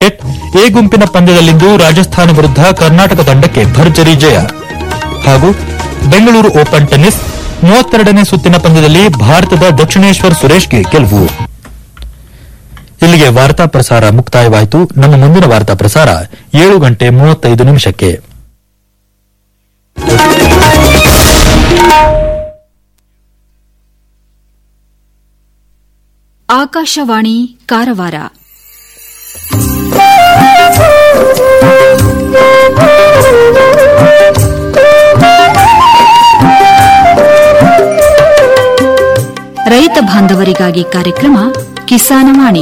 Cricket A ಗುಂಪಿನ ಪಂದ್ಯದಲ್ಲಿಂದು ರಾಜಸ್ಥಾನ ವಿರುದ್ಧ ಕರ್ನಾಟಕ ತಂಡಕ್ಕೆ ಭರ್ಜರಿ ಜಯ ಹಾಗೂ ಬೆಂಗಳೂರು ಓಪನ್ ಟೆನ್ನಿಸ್ ಮೂವತ್ತೆರಡನೇ ಸುತ್ತಿನ ಪಂದ್ಯದಲ್ಲಿ ಭಾರತದ ದಕ್ಷಿಣೇಶ್ವರ್ ಸುರೇಶ್ಗೆ ಗೆಲುವು ಇಲ್ಲಿಗೆ ವಾರ್ತಾ ಪ್ರಸಾರ ಮುಕ್ತಾಯವಾಯಿತು ನಮ್ಮ ಮುಂದಿನ ವಾರ್ತಾ ಪ್ರಸಾರ ಏಳು ಗಂಟೆ ಮೂವತ್ತೈದು ನಿಮಿಷಕ್ಕೆ ಆಕಾಶವಾಣಿ ಕಾರವಾರ ರೈತ ಬಾಂಧವರಿಗಾಗಿ ಕಾರ್ಯಕ್ರಮ ಕಿಸಾನವಾಣಿ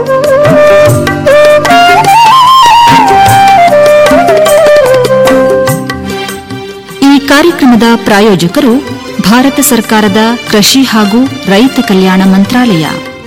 ಈ ಕಾರ್ಯಕ್ರಮದ ಪ್ರಾಯೋಜಕರು ಭಾರತ ಸರ್ಕಾರದ ಕೃಷಿ ಹಾಗೂ ರೈತ ಕಲ್ಯಾಣ ಮಂತ್ರಾಲಯ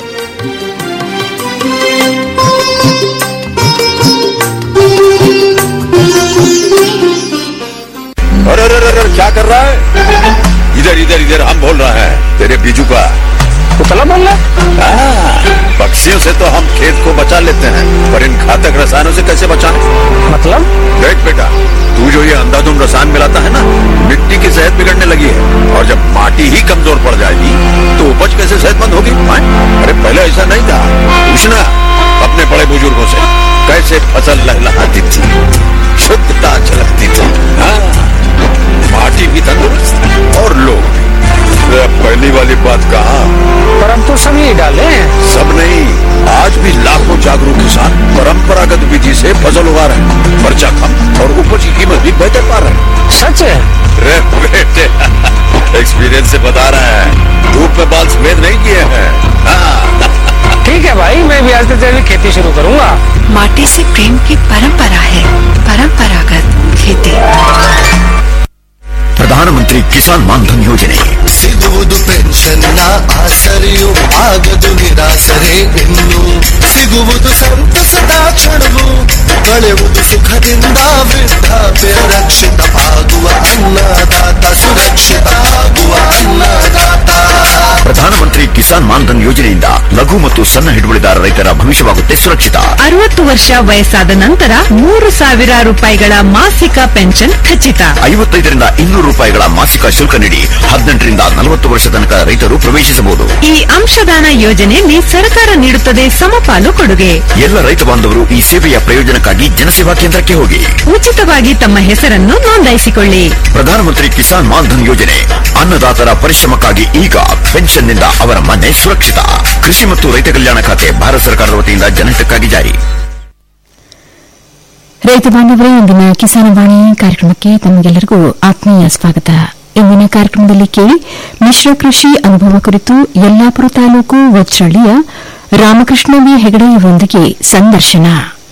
अरे अरे अरे अरे, क्या कर रहा है इधर इधर इधर हम बोल रहे हैं तेरे बीजू का कुतला बोल रहा हाँ, पक्षियों से तो हम खेत को बचा लेते हैं पर इन घातक रसायनों से कैसे बचाएं? मतलब देख बेटा तू जो ये अंधाधुंध रसायन मिलाता है ना मिट्टी की सेहत बिगड़ने लगी है और जब माटी ही कमजोर पड़ जाएगी तो उपज कैसे सेहतमंद होगी हाँ? अरे पहले ऐसा नहीं था पूछना अपने बड़े बुजुर्गों से कैसे फसल लहलहाती थी शुद्धता झलकती थी हाँ, माटी भी तंदुरुस्त और लोग भी अरे अब पहली वाली बात कहा पर हम तो सब यही डाले हैं सब नहीं आज भी लाखों जागरूक किसान परंपरागत विधि से फसल उगा रहे हैं खर्चा कम और उपज की कीमत भी बेहतर पा रहे हैं सच है रे बेटे एक्सपीरियंस से बता रहे हैं धूप में बाल सफेद नहीं किए हैं हाँ, ठीक है भाई मैं भी आज से जैविक खेती शुरू करूंगा माटी से प्रेम की परंपरा है परंपरागत खेती ಪ್ರಧಾನಮಂತ್ರಿ ಕಿಸಾನ್ ಮಾನ್ಧನ್ ಯೋಜನೆ ಸಿಗುವುದು ಪೆನ್ಷನ್ನ ಆಸರೆಯು ಆಗದು ನಿರಾಸರೆ ಇನ್ನು ಸಿಗುವುದು ಸಂತಸದ ಕ್ಷಣವು ಕಳೆಯುವುದು ಸುಖದಿಂದ ವೃದ್ಧಾಪ್ಯ ರಕ್ಷಿತ ಆಗುವ ಅನ್ನದಾತ ಸುರಕ್ಷಿತ ಆಗುವ ಅನ್ನದಾತ ಪ್ರಧಾನಮಂತ್ರಿ ಕಿಸಾನ್ ಮಾನ್ಧನ್ ಯೋಜನೆಯಿಂದ ಲಘು ಮತ್ತು ಸಣ್ಣ ಹಿಡುವಳಿದಾರ ರೈತರ ಭವಿಷ್ಯವಾಗುತ್ತೆ ಸುರಕ್ಷಿತ ಅರವತ್ತು ವರ್ಷ ವಯಸ್ಸಾದ ನಂತರ ಮೂರು ಸಾವಿರ ರೂಪಾಯಿಗಳ ಮಾಸಿಕ ಪೆನ್ಷನ್ ಖಚಿತ ಐವತ್ತೈದರಿಂದ ಇನ್ನೂರು ರೂಪಾಯಿಗಳ ಮಾಸಿಕ ಶುಲ್ಕ ನೀಡಿ ಹದಿನೆಂಟರಿಂದ ನಲವತ್ತು ವರ್ಷ ತನಕ ರೈತರು ಪ್ರವೇಶಿಸಬಹುದು ಈ ಅಂಶದಾನ ಯೋಜನೆಯಲ್ಲಿ ಸರ್ಕಾರ ನೀಡುತ್ತದೆ ಸಮಪಾಲು ಕೊಡುಗೆ ಎಲ್ಲ ರೈತ ಬಾಂಧವರು ಈ ಸೇವೆಯ ಪ್ರಯೋಜನಕ್ಕಾಗಿ ಜನಸೇವಾ ಕೇಂದ್ರಕ್ಕೆ ಹೋಗಿ ಉಚಿತವಾಗಿ ತಮ್ಮ ಹೆಸರನ್ನು ನೋಂದಾಯಿಸಿಕೊಳ್ಳಿ ಪ್ರಧಾನಮಂತ್ರಿ ಕಿಸಾನ್ ಮಾನ್ಧನ್ ಯೋಜನೆ ಅನ್ನದಾತರ ಪರಿಶ್ರಮಕ್ಕಾಗಿ ಈಗ ಪೆನ್ಷನ್ನಿಂದ ಅವರ ಮನೆ ಸುರಕ್ಷಿತ ಕೃಷಿ ಮತ್ತು ರೈತ ಕಲ್ಯಾಣ ಖಾತೆ ಭಾರತ ಸರ್ಕಾರದ ವತಿಯಿಂದ ಜನಹಿತಕ್ಕಾಗಿ ಜಾರಿ ರೈತ ಬಾಂಧವರೇ ಇಂದಿನ ಕಿಸಾನವಾಣಿ ಕಾರ್ಯಕ್ರಮಕ್ಕೆ ತಮಗೆಲ್ಲರಿಗೂ ಆತ್ಮೀಯ ಸ್ವಾಗತ ಇಂದಿನ ಕಾರ್ಯಕ್ರಮದಲ್ಲಿ ಕೇಳಿ ಮಿಶ್ರ ಕೃಷಿ ಅನುಭವ ಕುರಿತು ಯಲ್ಲಾಪುರ ತಾಲೂಕು ವಜ್ರಳ್ಳಿಯ ರಾಮಕೃಷ್ಣ ವಿ ಹೆಗಡೆ ಅವರೊಂದಿಗೆ ಸಂದರ್ಶನ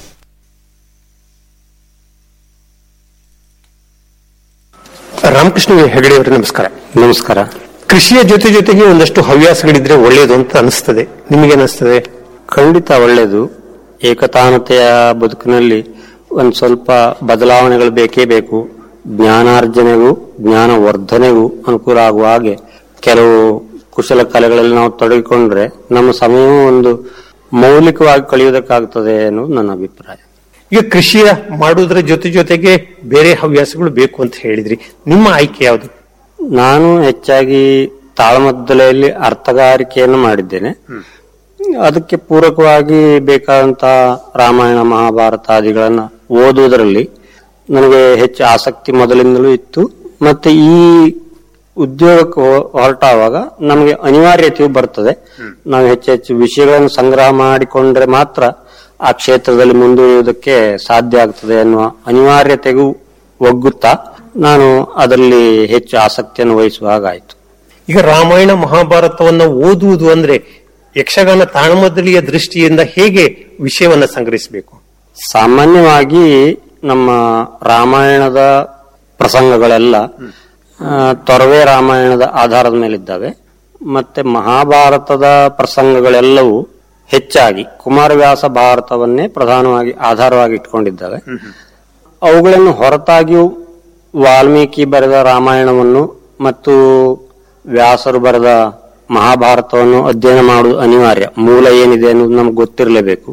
ರಾಮಕೃಷ್ಣ ಹೆಗಡೆ ಅವರೇ ನಮಸ್ಕಾರ ನಮಸ್ಕಾರ ಕೃಷಿಯ ಜೊತೆ ಜೊತೆಗೆ ಒಂದಷ್ಟು ಹವ್ಯಾಸಗಳಿದ್ರೆ ಒಳ್ಳೆಯದು ಅಂತ ಅನಿಸ್ತದೆ ನಿಮಗೆ ಅನಿಸ್ತದೆ ಖಂಡಿತ ಒಳ್ಳೆಯದು ಏಕತಾನತೆಯ ಬದುಕಿನಲ್ಲಿ ಒಂದು ಸ್ವಲ್ಪ ಬದಲಾವಣೆಗಳು ಬೇಕೇ ಬೇಕು ಜ್ಞಾನಾರ್ಜನೆಗೂ ಜ್ಞಾನ ವರ್ಧನೆಗೂ ಅನುಕೂಲ ಆಗುವ ಹಾಗೆ ಕೆಲವು ಕುಶಲ ಕಲೆಗಳಲ್ಲಿ ನಾವು ತೊಡಗಿಕೊಂಡ್ರೆ ನಮ್ಮ ಸಮಯವೂ ಒಂದು ಮೌಲಿಕವಾಗಿ ಕಳೆಯುವುದಕ್ಕಾಗ್ತದೆ ಅನ್ನೋದು ನನ್ನ ಅಭಿಪ್ರಾಯ ಈಗ ಕೃಷಿಯ ಮಾಡುವುದರ ಜೊತೆ ಜೊತೆಗೆ ಬೇರೆ ಹವ್ಯಾಸಗಳು ಬೇಕು ಅಂತ ಹೇಳಿದ್ರಿ ನಿಮ್ಮ ಆಯ್ಕೆ ಯಾವುದು ನಾನು ಹೆಚ್ಚಾಗಿ ತಾಳಮದ್ದಲೆಯಲ್ಲಿ ಅರ್ಥಗಾರಿಕೆಯನ್ನು ಮಾಡಿದ್ದೇನೆ ಅದಕ್ಕೆ ಪೂರಕವಾಗಿ ಬೇಕಾದಂತ ರಾಮಾಯಣ ಮಹಾಭಾರತ ಆದಿಗಳನ್ನ ಓದುವುದರಲ್ಲಿ ನನಗೆ ಹೆಚ್ಚು ಆಸಕ್ತಿ ಮೊದಲಿಂದಲೂ ಇತ್ತು ಮತ್ತೆ ಈ ಉದ್ಯೋಗಕ್ಕೆ ಹೊ- ಹೊರಟಾವಾಗ ನಮಗೆ ಅನಿವಾರ್ಯತೆಯು ಬರ್ತದೆ ನಾವು ಹೆಚ್ಚು ಹೆಚ್ಚು ವಿಷಯಗಳನ್ನು ಸಂಗ್ರಹ ಮಾಡಿಕೊಂಡ್ರೆ ಮಾತ್ರ ಆ ಕ್ಷೇತ್ರದಲ್ಲಿ ಮುಂದುವರಿಯುವುದಕ್ಕೆ ಸಾಧ್ಯ ಆಗ್ತದೆ ಅನ್ನುವ ಅನಿವಾರ್ಯತೆಗೂ ಒಗ್ಗುತ್ತಾ ನಾನು ಅದರಲ್ಲಿ ಹೆಚ್ಚು ಆಸಕ್ತಿಯನ್ನು ವಹಿಸುವ ಹಾಗಾಯಿತು ಈಗ ರಾಮಾಯಣ ಮಹಾಭಾರತವನ್ನ ಓದುವುದು ಅಂದ್ರೆ ಯಕ್ಷಗಾನ ತಾಳಮದ್ದಲಿಯ ದೃಷ್ಟಿಯಿಂದ ಹೇಗೆ ವಿಷಯವನ್ನ ಸಂಗ್ರಹಿಸಬೇಕು ಸಾಮಾನ್ಯವಾಗಿ ನಮ್ಮ ರಾಮಾಯಣದ ಪ್ರಸಂಗಗಳೆಲ್ಲ ಆ, ತೊರವೆ ರಾಮಾಯಣದ ಆಧಾರದ ಮೇಲಿದ್ದಾವೆ ಮತ್ತೆ ಮಹಾಭಾರತದ ಪ್ರಸಂಗಗಳೆಲ್ಲವೂ ಹೆಚ್ಚಾಗಿ ಕುಮಾರವ್ಯಾಸ ಭಾರತವನ್ನೇ ಪ್ರಧಾನವಾಗಿ ಆಧಾರವಾಗಿ ಇಟ್ಕೊಂಡಿದ್ದಾವೆ ಅವುಗಳನ್ನು ಹೊರತಾಗಿಯೂ ವಾಲ್ಮೀಕಿ ಬರೆದ ರಾಮಾಯಣವನ್ನು ಮತ್ತು ವ್ಯಾಸರು ಬರೆದ ಮಹಾಭಾರತವನ್ನು ಅಧ್ಯಯನ ಮಾಡುವುದು ಅನಿವಾರ್ಯ ಮೂಲ ಏನಿದೆ ಅನ್ನೋದು ನಮ್ಗೆ ಗೊತ್ತಿರಲೇಬೇಕು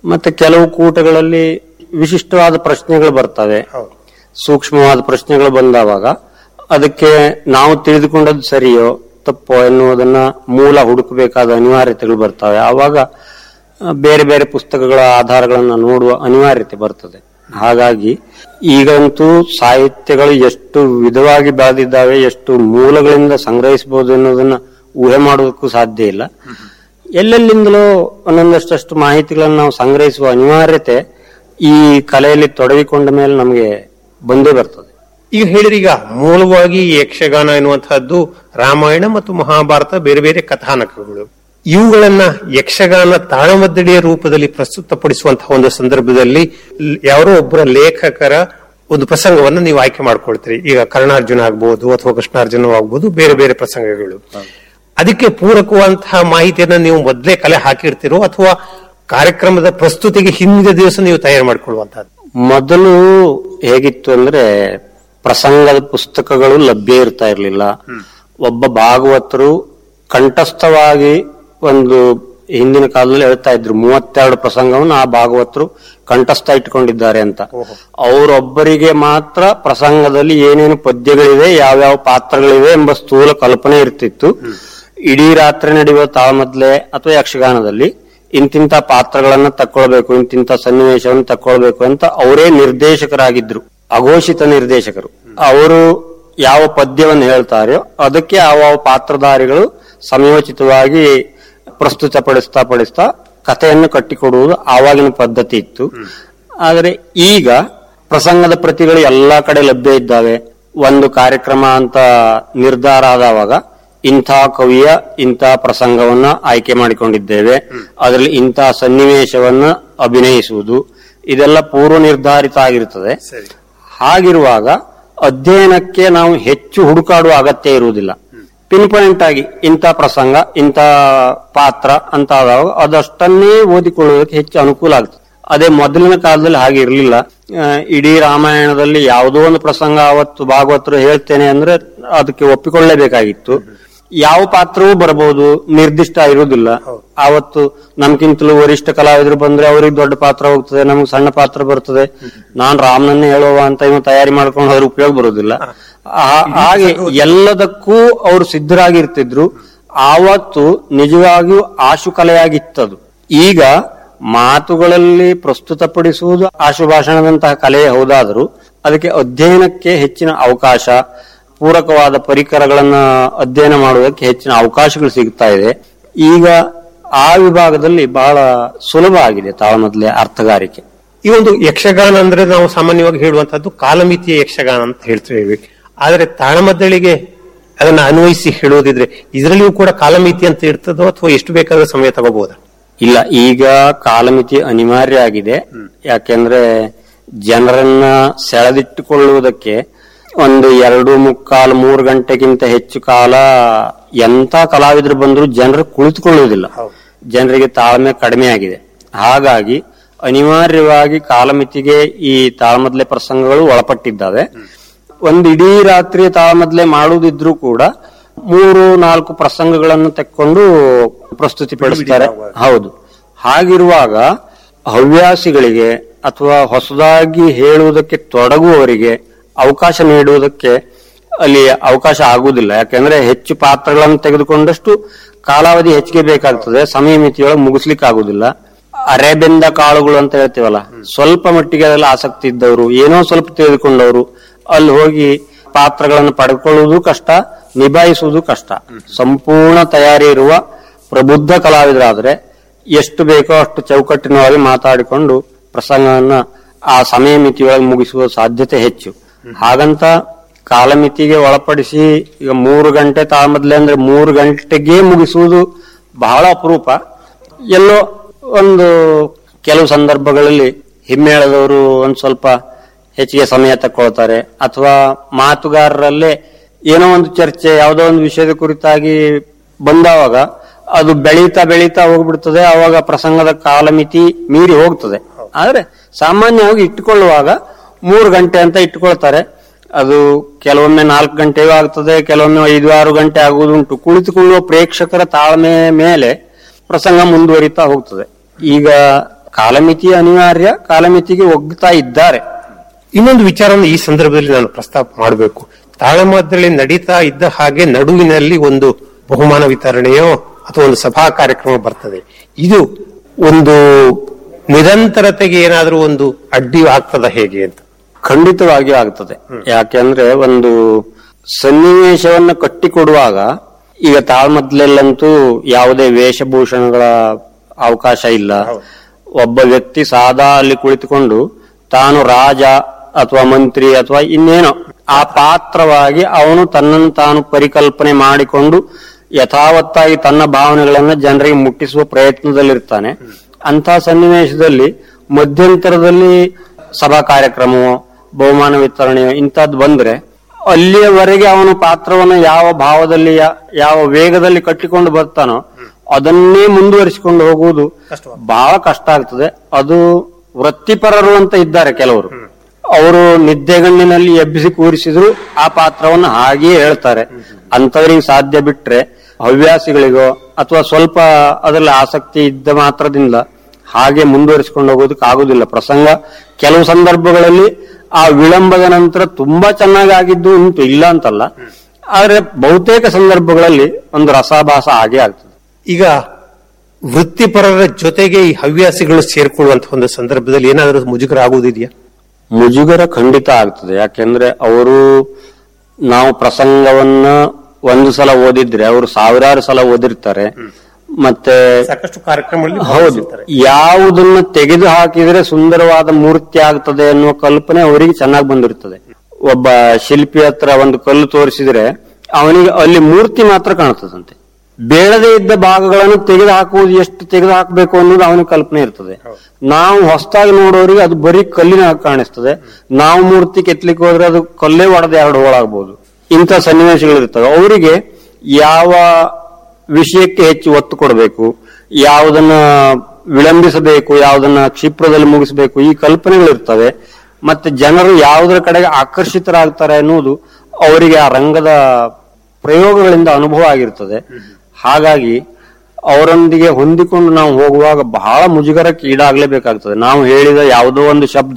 ಮತ್ತೆ ಕೆಲವು ಕೂಟಗಳಲ್ಲಿ ವಿಶಿಷ್ಟವಾದ ಪ್ರಶ್ನೆಗಳು ಬರ್ತವೆ ಸೂಕ್ಷ್ಮವಾದ ಪ್ರಶ್ನೆಗಳು ಬಂದಾವಾಗ ಅದಕ್ಕೆ ನಾವು ತಿಳಿದುಕೊಂಡದ್ದು ಸರಿಯೋ ತಪ್ಪೋ ಎನ್ನುವುದನ್ನ ಮೂಲ ಹುಡುಕಬೇಕಾದ ಅನಿವಾರ್ಯತೆಗಳು ಬರ್ತವೆ ಆವಾಗ ಆ, ಬೇರೆ ಬೇರೆ ಪುಸ್ತಕಗಳ ಆಧಾರಗಳನ್ನ ನೋಡುವ ಅನಿವಾರ್ಯತೆ ಬರ್ತದೆ ಹಾಗಾಗಿ ಈಗಂತೂ ಸಾಹಿತ್ಯಗಳು ಎಷ್ಟು ವಿಧವಾಗಿ ಬೆಳೆದಿದ್ದಾವೆ ಎಷ್ಟು ಮೂಲಗಳಿಂದ ಸಂಗ್ರಹಿಸಬಹುದು ಎನ್ನುವುದನ್ನ ಊಹೆ ಮಾಡೋದಕ್ಕೂ ಸಾಧ್ಯ ಇಲ್ಲ ಎಲ್ಲೆಲ್ಲಿಂದಲೋ ಒಂದೊಂದಷ್ಟು ಮಾಹಿತಿಗಳನ್ನು ನಾವು ಸಂಗ್ರಹಿಸುವ ಅನಿವಾರ್ಯತೆ ಈ ಕಲೆಯಲ್ಲಿ ತೊಡಗಿಕೊಂಡ ಮೇಲೆ ನಮಗೆ ಬಂದೇ ಬರ್ತದೆ ಈಗ ಹೇಳಿರಿ ಈಗ ಮೂಲವಾಗಿ ಈ ಯಕ್ಷಗಾನ ಎನ್ನುವಂತಹದ್ದು ರಾಮಾಯಣ ಮತ್ತು ಮಹಾಭಾರತ ಬೇರೆ ಬೇರೆ ಕಥಾನಕಗಳು ಇವುಗಳನ್ನ ಯಕ್ಷಗಾನ ತಾಳಮದ್ದಡಿಯ ರೂಪದಲ್ಲಿ ಪ್ರಸ್ತುತಪಡಿಸುವಂತಹ ಒಂದು ಸಂದರ್ಭದಲ್ಲಿ ಲ್- ಯಾರೋ ಒಬ್ಬರ ಲೇಖಕರ ಒಂದು ಪ್ರಸಂಗವನ್ನು ನೀವು ಆಯ್ಕೆ ಮಾಡ್ಕೊಳ್ತೀರಿ ಈಗ ಕರ್ಣಾರ್ಜುನ ಆಗ್ಬಹುದು ಅಥವಾ ಕೃಷ್ಣಾರ್ಜುನ ಆಗ್ಬಹುದು ಬೇರೆ ಬೇರೆ ಪ್ರಸಂಗಗಳು ಅದಕ್ಕೆ ಪೂರಕವಂತಹ ಮಾಹಿತಿಯನ್ನ ನೀವು ಮೊದಲೇ ಕಲೆ ಹಾಕಿರ್ತೀರೋ ಅಥವಾ ಕಾರ್ಯಕ್ರಮದ ಪ್ರಸ್ತುತಿಗೆ ಹಿಂದಿನ ದಿವಸ ನೀವು ತಯಾರು ಮಾಡ್ಕೊಳ್ಳುವಂತಹದ್ದು ಮೊದಲು ಹೇಗಿತ್ತು ಅಂದ್ರೆ ಪ್ರಸಂಗದ ಪುಸ್ತಕಗಳು ಲಭ್ಯ ಇರ್ತಾ ಇರಲಿಲ್ಲ ಒಬ್ಬ ಭಾಗವತರು ಕಂಠಸ್ಥವಾಗಿ ಒಂದು ಹಿಂದಿನ ಕಾಲದಲ್ಲಿ ಹೇಳ್ತಾ ಇದ್ರು ಮೂವತ್ತೆರಡು ಪ್ರಸಂಗವನ್ನು ಆ ಭಾಗವತರು ಕಂಠಸ್ಥ ಇಟ್ಕೊಂಡಿದ್ದಾರೆ ಅಂತ ಅವರೊಬ್ಬರಿಗೆ ಮಾತ್ರ ಪ್ರಸಂಗದಲ್ಲಿ ಏನೇನು ಪದ್ಯಗಳಿವೆ ಯಾವ್ಯಾವ ಪಾತ್ರಗಳಿವೆ ಎಂಬ ಸ್ಥೂಲ ಕಲ್ಪನೆ ಇರ್ತಿತ್ತು ಇಡೀ ರಾತ್ರಿ ನಡೆಯುವ ತಾಳಮದ್ಲೆ ಅಥವಾ ಯಕ್ಷಗಾನದಲ್ಲಿ ಇಂತಿಂತ ಪಾತ್ರಗಳನ್ನ ತಕ್ಕೊಳ್ಬೇಕು ಇಂತಿಂತ ಸನ್ನಿವೇಶವನ್ನು ತಕ್ಕೊಳ್ಬೇಕು ಅಂತ ಅವರೇ ನಿರ್ದೇಶಕರಾಗಿದ್ರು ಅಘೋಷಿತ ನಿರ್ದೇಶಕರು ಅವರು ಯಾವ ಪದ್ಯವನ್ನು ಹೇಳ್ತಾರೋ ಅದಕ್ಕೆ ಯಾವ ಪಾತ್ರಧಾರಿಗಳು ಸಮಯೋಚಿತವಾಗಿ ಪ್ರಸ್ತುತಪಡಿಸ್ತಾ ಪಡಿಸ್ತಾ ಕಥೆಯನ್ನು ಕಟ್ಟಿಕೊಡುವುದು ಆವಾಗಿನ ಪದ್ಧತಿ ಇತ್ತು ಆದರೆ ಈಗ ಪ್ರಸಂಗದ ಪ್ರತಿಗಳು ಎಲ್ಲಾ ಕಡೆ ಲಭ್ಯ ಇದ್ದಾವೆ ಒಂದು ಕಾರ್ಯಕ್ರಮ ಅಂತ ನಿರ್ಧಾರ ಆದವಾಗ ಇಂಥ ಕವಿಯ ಇಂಥ ಪ್ರಸಂಗವನ್ನ ಆಯ್ಕೆ ಮಾಡಿಕೊಂಡಿದ್ದೇವೆ ಅದರಲ್ಲಿ ಇಂಥ ಸನ್ನಿವೇಶವನ್ನ ಅಭಿನಯಿಸುವುದು ಇದೆಲ್ಲ ಪೂರ್ವ ನಿರ್ಧಾರಿತ ಆಗಿರುತ್ತದೆ ಹಾಗಿರುವಾಗ ಅಧ್ಯಯನಕ್ಕೆ ನಾವು ಹೆಚ್ಚು ಹುಡುಕಾಡುವ ಅಗತ್ಯ ಇರುವುದಿಲ್ಲ ಪಿನ್ ಪಾಯಿಂಟ್ ಆಗಿ ಇಂಥ ಪ್ರಸಂಗ ಇಂಥ ಪಾತ್ರ ಅಂತ ಆದಾಗ ಅದಷ್ಟನ್ನೇ ಓದಿಕೊಳ್ಳುವುದಕ್ಕೆ ಹೆಚ್ಚು ಅನುಕೂಲ ಆಗ್ತದೆ ಅದೇ ಮೊದಲಿನ ಕಾಲದಲ್ಲಿ ಹಾಗೆ ಇರಲಿಲ್ಲ ಇಡೀ ರಾಮಾಯಣದಲ್ಲಿ ಯಾವುದೋ ಒಂದು ಪ್ರಸಂಗ ಅವತ್ತು ಭಾಗವತರು ಹೇಳ್ತೇನೆ ಅಂದ್ರೆ ಅದಕ್ಕೆ ಒಪ್ಪಿಕೊಳ್ಳಲೇಬೇಕಾಗಿತ್ತು ಯಾವ ಪಾತ್ರವೂ ಬರಬಹುದು ನಿರ್ದಿಷ್ಟ ಇರುವುದಿಲ್ಲ ಆವತ್ತು ನಮ್ಗಿಂತಲೂ ವರಿಷ್ಠ ಕಲಾವಿದರು ಬಂದ್ರೆ ಅವ್ರಿಗೆ ದೊಡ್ಡ ಪಾತ್ರ ಹೋಗ್ತದೆ ನಮ್ಗೆ ಸಣ್ಣ ಪಾತ್ರ ಬರ್ತದೆ ನಾನ್ ರಾಮನನ್ನೇ ಹೇಳುವ ಅಂತ ಇವ್ ತಯಾರಿ ಮಾಡ್ಕೊಂಡು ಅದ್ರ ಉಪಯೋಗ ಬರುವುದಿಲ್ಲ ಆ- ಹಾಗೆ ಎಲ್ಲದಕ್ಕೂ ಅವರು ಸಿದ್ಧರಾಗಿರ್ತಿದ್ರು ಆವತ್ತು ನಿಜವಾಗಿಯೂ ಆಶುಕಲೆಯಾಗಿತ್ತದು ಈಗ ಮಾತುಗಳಲ್ಲಿ ಪ್ರಸ್ತುತಪಡಿಸುವುದು ಆಶುಭಾಷಣದಂತಹ ಕಲೆ ಹೌದಾದರೂ ಅದಕ್ಕೆ ಅಧ್ಯಯನಕ್ಕೆ ಹೆಚ್ಚಿನ ಅವಕಾಶ ಪೂರಕವಾದ ಪರಿಕರಗಳನ್ನ ಅಧ್ಯಯನ ಮಾಡುವುದಕ್ಕೆ ಹೆಚ್ಚಿನ ಅವಕಾಶಗಳು ಸಿಗ್ತಾ ಇದೆ ಈಗ ಆ ವಿಭಾಗದಲ್ಲಿ ಬಹಳ ಸುಲಭ ಆಗಿದೆ ತಾಳಮದ್ಲೆ ಅರ್ಥಗಾರಿಕೆ ಈ ಒಂದು ಯಕ್ಷಗಾನ ಅಂದ್ರೆ ನಾವು ಸಾಮಾನ್ಯವಾಗಿ ಹೇಳುವಂತಹದ್ದು ಕಾಲಮಿತಿಯ ಯಕ್ಷಗಾನ ಅಂತ ಹೇಳ್ತೇವೆ ಆದ್ರೆ ತಾಳಮದ್ದಳಿಗೆ ಅದನ್ನ ಅನ್ವಯಿಸಿ ಹೇಳುವುದಿದ್ರೆ ಇದರಲ್ಲಿಯೂ ಕೂಡ ಕಾಲಮಿತಿ ಅಂತ ಇರ್ತದೋ ಅಥವಾ ಎಷ್ಟು ಬೇಕಾದ್ರೂ ಸಮಯ ತಗೋಬಹುದಾ ಇಲ್ಲ ಈಗ ಕಾಲಮಿತಿ ಅನಿವಾರ್ಯ ಆಗಿದೆ ಯಾಕೆಂದ್ರೆ ಜನರನ್ನ ಸೆಳೆದಿಟ್ಟುಕೊಳ್ಳುವುದಕ್ಕೆ ಒಂದು ಎರಡು ಮುಕ್ಕಾಲು ಮೂರು ಗಂಟೆಗಿಂತ ಹೆಚ್ಚು ಕಾಲ ಎಂತ ಕಲಾವಿದರು ಬಂದರೂ ಜನರು ಕುಳಿತುಕೊಳ್ಳುವುದಿಲ್ಲ ಜನರಿಗೆ ತಾಳ್ಮೆ ಕಡಿಮೆ ಆಗಿದೆ ಹಾಗಾಗಿ ಅನಿವಾರ್ಯವಾಗಿ ಕಾಲಮಿತಿಗೆ ಈ ತಾಳಮದ್ಲೆ ಪ್ರಸಂಗಗಳು ಒಳಪಟ್ಟಿದ್ದಾವೆ ಒಂದು ಇಡೀ ರಾತ್ರಿ ತಾಳಮದ್ಲೆ ಮಾಡುವುದಿದ್ರೂ ಕೂಡ ಮೂರು ನಾಲ್ಕು ಪ್ರಸಂಗಗಳನ್ನು ತೆಕ್ಕೊಂಡು ಪ್ರಸ್ತುತಿಪಡಿಸ್ತಾರೆ ಹೌದು ಹಾಗಿರುವಾಗ ಹವ್ಯಾಸಿಗಳಿಗೆ ಅಥವಾ ಹೊಸದಾಗಿ ಹೇಳುವುದಕ್ಕೆ ತೊಡಗುವವರಿಗೆ ಅವಕಾಶ ನೀಡುವುದಕ್ಕೆ ಅಲ್ಲಿ ಅವಕಾಶ ಆಗುವುದಿಲ್ಲ ಯಾಕೆಂದ್ರೆ ಹೆಚ್ಚು ಪಾತ್ರಗಳನ್ನು ತೆಗೆದುಕೊಂಡಷ್ಟು ಕಾಲಾವಧಿ ಹೆಚ್ಚಿಗೆ ಬೇಕಾಗ್ತದೆ ಸಮಯ ಮಿತಿಯೊಳಗೆ ಮುಗಿಸ್ಲಿಕ್ಕೆ ಆಗುದಿಲ್ಲ ಅರೆಬೆಂದ ಕಾಳುಗಳು ಅಂತ ಹೇಳ್ತೀವಲ್ಲ ಸ್ವಲ್ಪ ಮಟ್ಟಿಗೆ ಅದೆಲ್ಲ ಆಸಕ್ತಿ ಇದ್ದವರು ಏನೋ ಸ್ವಲ್ಪ ತಿಳಿದುಕೊಂಡವರು ಅಲ್ಲಿ ಹೋಗಿ ಪಾತ್ರಗಳನ್ನು ಪಡೆದುಕೊಳ್ಳುವುದು ಕಷ್ಟ ನಿಭಾಯಿಸುವುದು ಕಷ್ಟ ಸಂಪೂರ್ಣ ತಯಾರಿ ಇರುವ ಪ್ರಬುದ್ಧ ಕಲಾವಿದರಾದ್ರೆ ಎಷ್ಟು ಬೇಕೋ ಅಷ್ಟು ಚೌಕಟ್ಟಿನೊಳಗೆ ಮಾತಾಡಿಕೊಂಡು ಪ್ರಸಂಗವನ್ನ ಆ ಸಮಯ ಮಿತಿಯೊಳಗೆ ಮುಗಿಸುವ ಸಾಧ್ಯತೆ ಹೆಚ್ಚು ಹಾಗಂತ ಕಾಲಮಿತಿಗೆ ಒಳಪಡಿಸಿ ಈಗ ಮೂರು ಗಂಟೆ ತಾಮದ್ಲೆ ಅಂದ್ರೆ ಮೂರು ಗಂಟೆಗೆ ಮುಗಿಸುವುದು ಬಹಳ ಅಪರೂಪ ಎಲ್ಲೋ ಒಂದು ಕೆಲವು ಸಂದರ್ಭಗಳಲ್ಲಿ ಹಿಮ್ಮೇಳದವರು ಒಂದ್ ಸ್ವಲ್ಪ ಹೆಚ್ಚಿಗೆ ಸಮಯ ತಕ್ಕೊಳ್ತಾರೆ ಅಥವಾ ಮಾತುಗಾರರಲ್ಲೇ ಏನೋ ಒಂದು ಚರ್ಚೆ ಯಾವುದೋ ಒಂದು ವಿಷಯದ ಕುರಿತಾಗಿ ಬಂದಾವಾಗ ಅದು ಬೆಳೀತಾ ಬೆಳೀತಾ ಹೋಗ್ಬಿಡ್ತದೆ ಅವಾಗ ಪ್ರಸಂಗದ ಕಾಲಮಿತಿ ಮೀರಿ ಹೋಗ್ತದೆ ಆದ್ರೆ ಸಾಮಾನ್ಯವಾಗಿ ಇಟ್ಟುಕೊಳ್ಳುವಾಗ ಮೂರು ಗಂಟೆ ಅಂತ ಇಟ್ಟುಕೊಳ್ತಾರೆ ಅದು ಕೆಲವೊಮ್ಮೆ ನಾಲ್ಕು ಗಂಟೆಯೂ ಆಗ್ತದೆ ಕೆಲವೊಮ್ಮೆ ಐದು ಆರು ಗಂಟೆ ಆಗುವುದುಂಟು ಕುಳಿತುಕೊಳ್ಳುವ ಪ್ರೇಕ್ಷಕರ ತಾಳ್ಮೆ ಮೇಲೆ ಪ್ರಸಂಗ ಮುಂದುವರಿತಾ ಹೋಗ್ತದೆ ಈಗ ಕಾಲಮಿತಿ ಅನಿವಾರ್ಯ ಕಾಲಮಿತಿಗೆ ಒಗ್ತಾ ಇದ್ದಾರೆ ಇನ್ನೊಂದು ವಿಚಾರವನ್ನು ಈ ಸಂದರ್ಭದಲ್ಲಿ ನಾನು ಪ್ರಸ್ತಾಪ ಮಾಡಬೇಕು ತಾಳಮದ್ದಳೆ ನಡೀತಾ ಇದ್ದ ಹಾಗೆ ನಡುವಿನಲ್ಲಿ ಒಂದು ಬಹುಮಾನ ವಿತರಣೆಯೋ ಅಥವಾ ಒಂದು ಸಭಾ ಕಾರ್ಯಕ್ರಮ ಬರ್ತದೆ ಇದು ಒಂದು ನಿರಂತರತೆಗೆ ಏನಾದರೂ ಒಂದು ಅಡ್ಡಿ ಆಗ್ತದ ಹೇಗೆ ಅಂತ ಖಂಡಿತವಾಗಿಯೂ ಆಗ್ತದೆ ಯಾಕೆಂದ್ರೆ ಒಂದು ಸನ್ನಿವೇಶವನ್ನ ಕಟ್ಟಿಕೊಡುವಾಗ ಈಗ ತಾಳ್ಮದ್ಲೆಲ್ಲಂತೂ ಯಾವುದೇ ವೇಷಭೂಷಣಗಳ ಅವಕಾಶ ಇಲ್ಲ ಒಬ್ಬ ವ್ಯಕ್ತಿ ಸಾದಾ ಅಲ್ಲಿ ಕುಳಿತುಕೊಂಡು ತಾನು ರಾಜ ಅಥವಾ ಮಂತ್ರಿ ಅಥವಾ ಇನ್ನೇನೋ ಆ ಪಾತ್ರವಾಗಿ ಅವನು ತನ್ನನ್ನು ತಾನು ಪರಿಕಲ್ಪನೆ ಮಾಡಿಕೊಂಡು ಯಥಾವತ್ತಾಗಿ ತನ್ನ ಭಾವನೆಗಳನ್ನ ಜನರಿಗೆ ಮುಟ್ಟಿಸುವ ಪ್ರಯತ್ನದಲ್ಲಿರ್ತಾನೆ ಅಂತ ಸನ್ನಿವೇಶದಲ್ಲಿ ಮಧ್ಯಂತರದಲ್ಲಿ ಸಭಾ ಕಾರ್ಯಕ್ರಮವೋ ಬಹುಮಾನ ವಿತರಣೆಯೋ ಇಂಥದ್ದು ಬಂದ್ರೆ ಅಲ್ಲಿಯವರೆಗೆ ಅವನು ಪಾತ್ರವನ್ನು ಯಾವ ಭಾವದಲ್ಲಿ ಯಾ- ಯಾವ ವೇಗದಲ್ಲಿ ಕಟ್ಟಿಕೊಂಡು ಬರ್ತಾನೋ ಅದನ್ನೇ ಮುಂದುವರಿಸಿಕೊಂಡು ಹೋಗುವುದು ಬಹಳ ಕಷ್ಟ ಆಗ್ತದೆ ಅದು ವೃತ್ತಿಪರರು ಅಂತ ಇದ್ದಾರೆ ಕೆಲವರು ಅವರು ನಿದ್ದೆಗಣ್ಣಿನಲ್ಲಿ ಎಬ್ಬಿಸಿ ಕೂರಿಸಿದ್ರು ಆ ಪಾತ್ರವನ್ನು ಹಾಗೆಯೇ ಹೇಳ್ತಾರೆ ಅಂತವರಿಗೆ ಸಾಧ್ಯ ಬಿಟ್ರೆ ಹವ್ಯಾಸಿಗಳಿಗೋ ಅಥವಾ ಸ್ವಲ್ಪ ಅದರಲ್ಲಿ ಆಸಕ್ತಿ ಇದ್ದ ಮಾತ್ರದಿಂದ ಹಾಗೆ ಮುಂದುವರಿಸಿಕೊಂಡು ಹೋಗೋದಕ್ಕೆ ಆಗುದಿಲ್ಲ ಪ್ರಸಂಗ ಕೆಲವು ಸಂದರ್ಭಗಳಲ್ಲಿ ಆ ವಿಳಂಬದ ನಂತರ ತುಂಬಾ ಚೆನ್ನಾಗಿ ಆಗಿದ್ದು ಉಂಟು ಇಲ್ಲ ಅಂತಲ್ಲ ಆದ್ರೆ ಬಹುತೇಕ ಸಂದರ್ಭಗಳಲ್ಲಿ ಒಂದು ರಸಾಭಾಸ ಆಗೇ ಆಗ್ತದೆ ಈಗ ವೃತ್ತಿಪರರ ಜೊತೆಗೆ ಈ ಹವ್ಯಾಸಿಗಳು ಸೇರ್ಕೊಳ್ಳುವಂತಹ ಒಂದು ಸಂದರ್ಭದಲ್ಲಿ ಏನಾದರೂ ಮುಜುಗರ ಆಗುವುದಿದೆಯಾ ಮುಜುಗರ ಖಂಡಿತ ಆಗ್ತದೆ ಯಾಕೆಂದ್ರೆ ಅವರು ನಾವು ಪ್ರಸಂಗವನ್ನ ಒಂದು ಸಲ ಓದಿದ್ರೆ ಅವರು ಸಾವಿರಾರು ಸಲ ಓದಿರ್ತಾರೆ ಮತ್ತೆ ಸಾಕಷ್ಟು ಕಾರ್ಯಕ್ರಮಗಳಲ್ಲಿ ಹೌದು ಭಾಗವಹಿಸಿರ್ತಾರೆ. ಯಾವುದನ್ನ ತೆಗೆದು ಹಾಕಿದ್ರೆ ಸುಂದರವಾದ ಮೂರ್ತಿ ಆಗ್ತದೆ ಅನ್ನುವ ಕಲ್ಪನೆ ಅವರಿಗೆ ಚೆನ್ನಾಗಿ ಬಂದಿರ್ತದೆ ಒಬ್ಬ ಶಿಲ್ಪಿ ಹತ್ರ ಒಂದು ಕಲ್ಲು ತೋರಿಸಿದ್ರೆ ಅವನಿಗೆ ಅಲ್ಲಿ ಮೂರ್ತಿ ಮಾತ್ರ ಕಾಣ್ತದಂತೆ ಬೇಡದೇ ಇದ್ದ ಭಾಗಗಳನ್ನು ತೆಗೆದು ಹಾಕುವುದು ಎಷ್ಟು ತೆಗೆದು ಹಾಕಬೇಕು ಅನ್ನೋದು ಅವನಿಗೆ ಕಲ್ಪನೆ ಇರ್ತದೆ ನಾವು ಹೊಸದಾಗಿ ನೋಡೋರಿಗೆ ಅದು ಬರೀ ಕಲ್ಲಿನ ಹಾಗೆ ಕಾಣಿಸ್ತದೆ ನಾವು ಮೂರ್ತಿ ಕೆತ್ತಲಿಕ್ಕೆ ಹೋದ್ರೆ ಅದು ಕಲ್ಲೇ ಒಡೆದ ಎರಡು ಹೋಳಾಗ್ಬೋದು ಇಂಥ ಸನ್ನಿವೇಶಗಳಿರ್ತವೆ ಅವರಿಗೆ ಯಾವ ವಿಷಯಕ್ಕೆ ಹೆಚ್ಚು ಒತ್ತು ಕೊಡಬೇಕು ಯಾವುದನ್ನ ವಿಳಂಬಿಸಬೇಕು ಯಾವುದನ್ನ ಕ್ಷಿಪ್ರದಲ್ಲಿ ಮುಗಿಸಬೇಕು ಈ ಕಲ್ಪನೆಗಳಿರ್ತವೆ ಮತ್ತೆ ಜನರು ಯಾವುದರ ಕಡೆಗೆ ಆಕರ್ಷಿತರಾಗ್ತಾರೆ ಅನ್ನುವುದು ಅವರಿಗೆ ಆ ರಂಗದ ಪ್ರಯೋಗಗಳಿಂದ ಅನುಭವ ಆಗಿರ್ತದೆ ಹಾಗಾಗಿ ಅವರೊಂದಿಗೆ ಹೊಂದಿಕೊಂಡು ನಾವು ಹೋಗುವಾಗ ಬಹಳ ಮುಜುಗರಕ್ಕೆ ಈಡಾಗಲೇಬೇಕಾಗ್ತದೆ ನಾವು ಹೇಳಿದ ಯಾವುದೋ ಒಂದು ಶಬ್ದ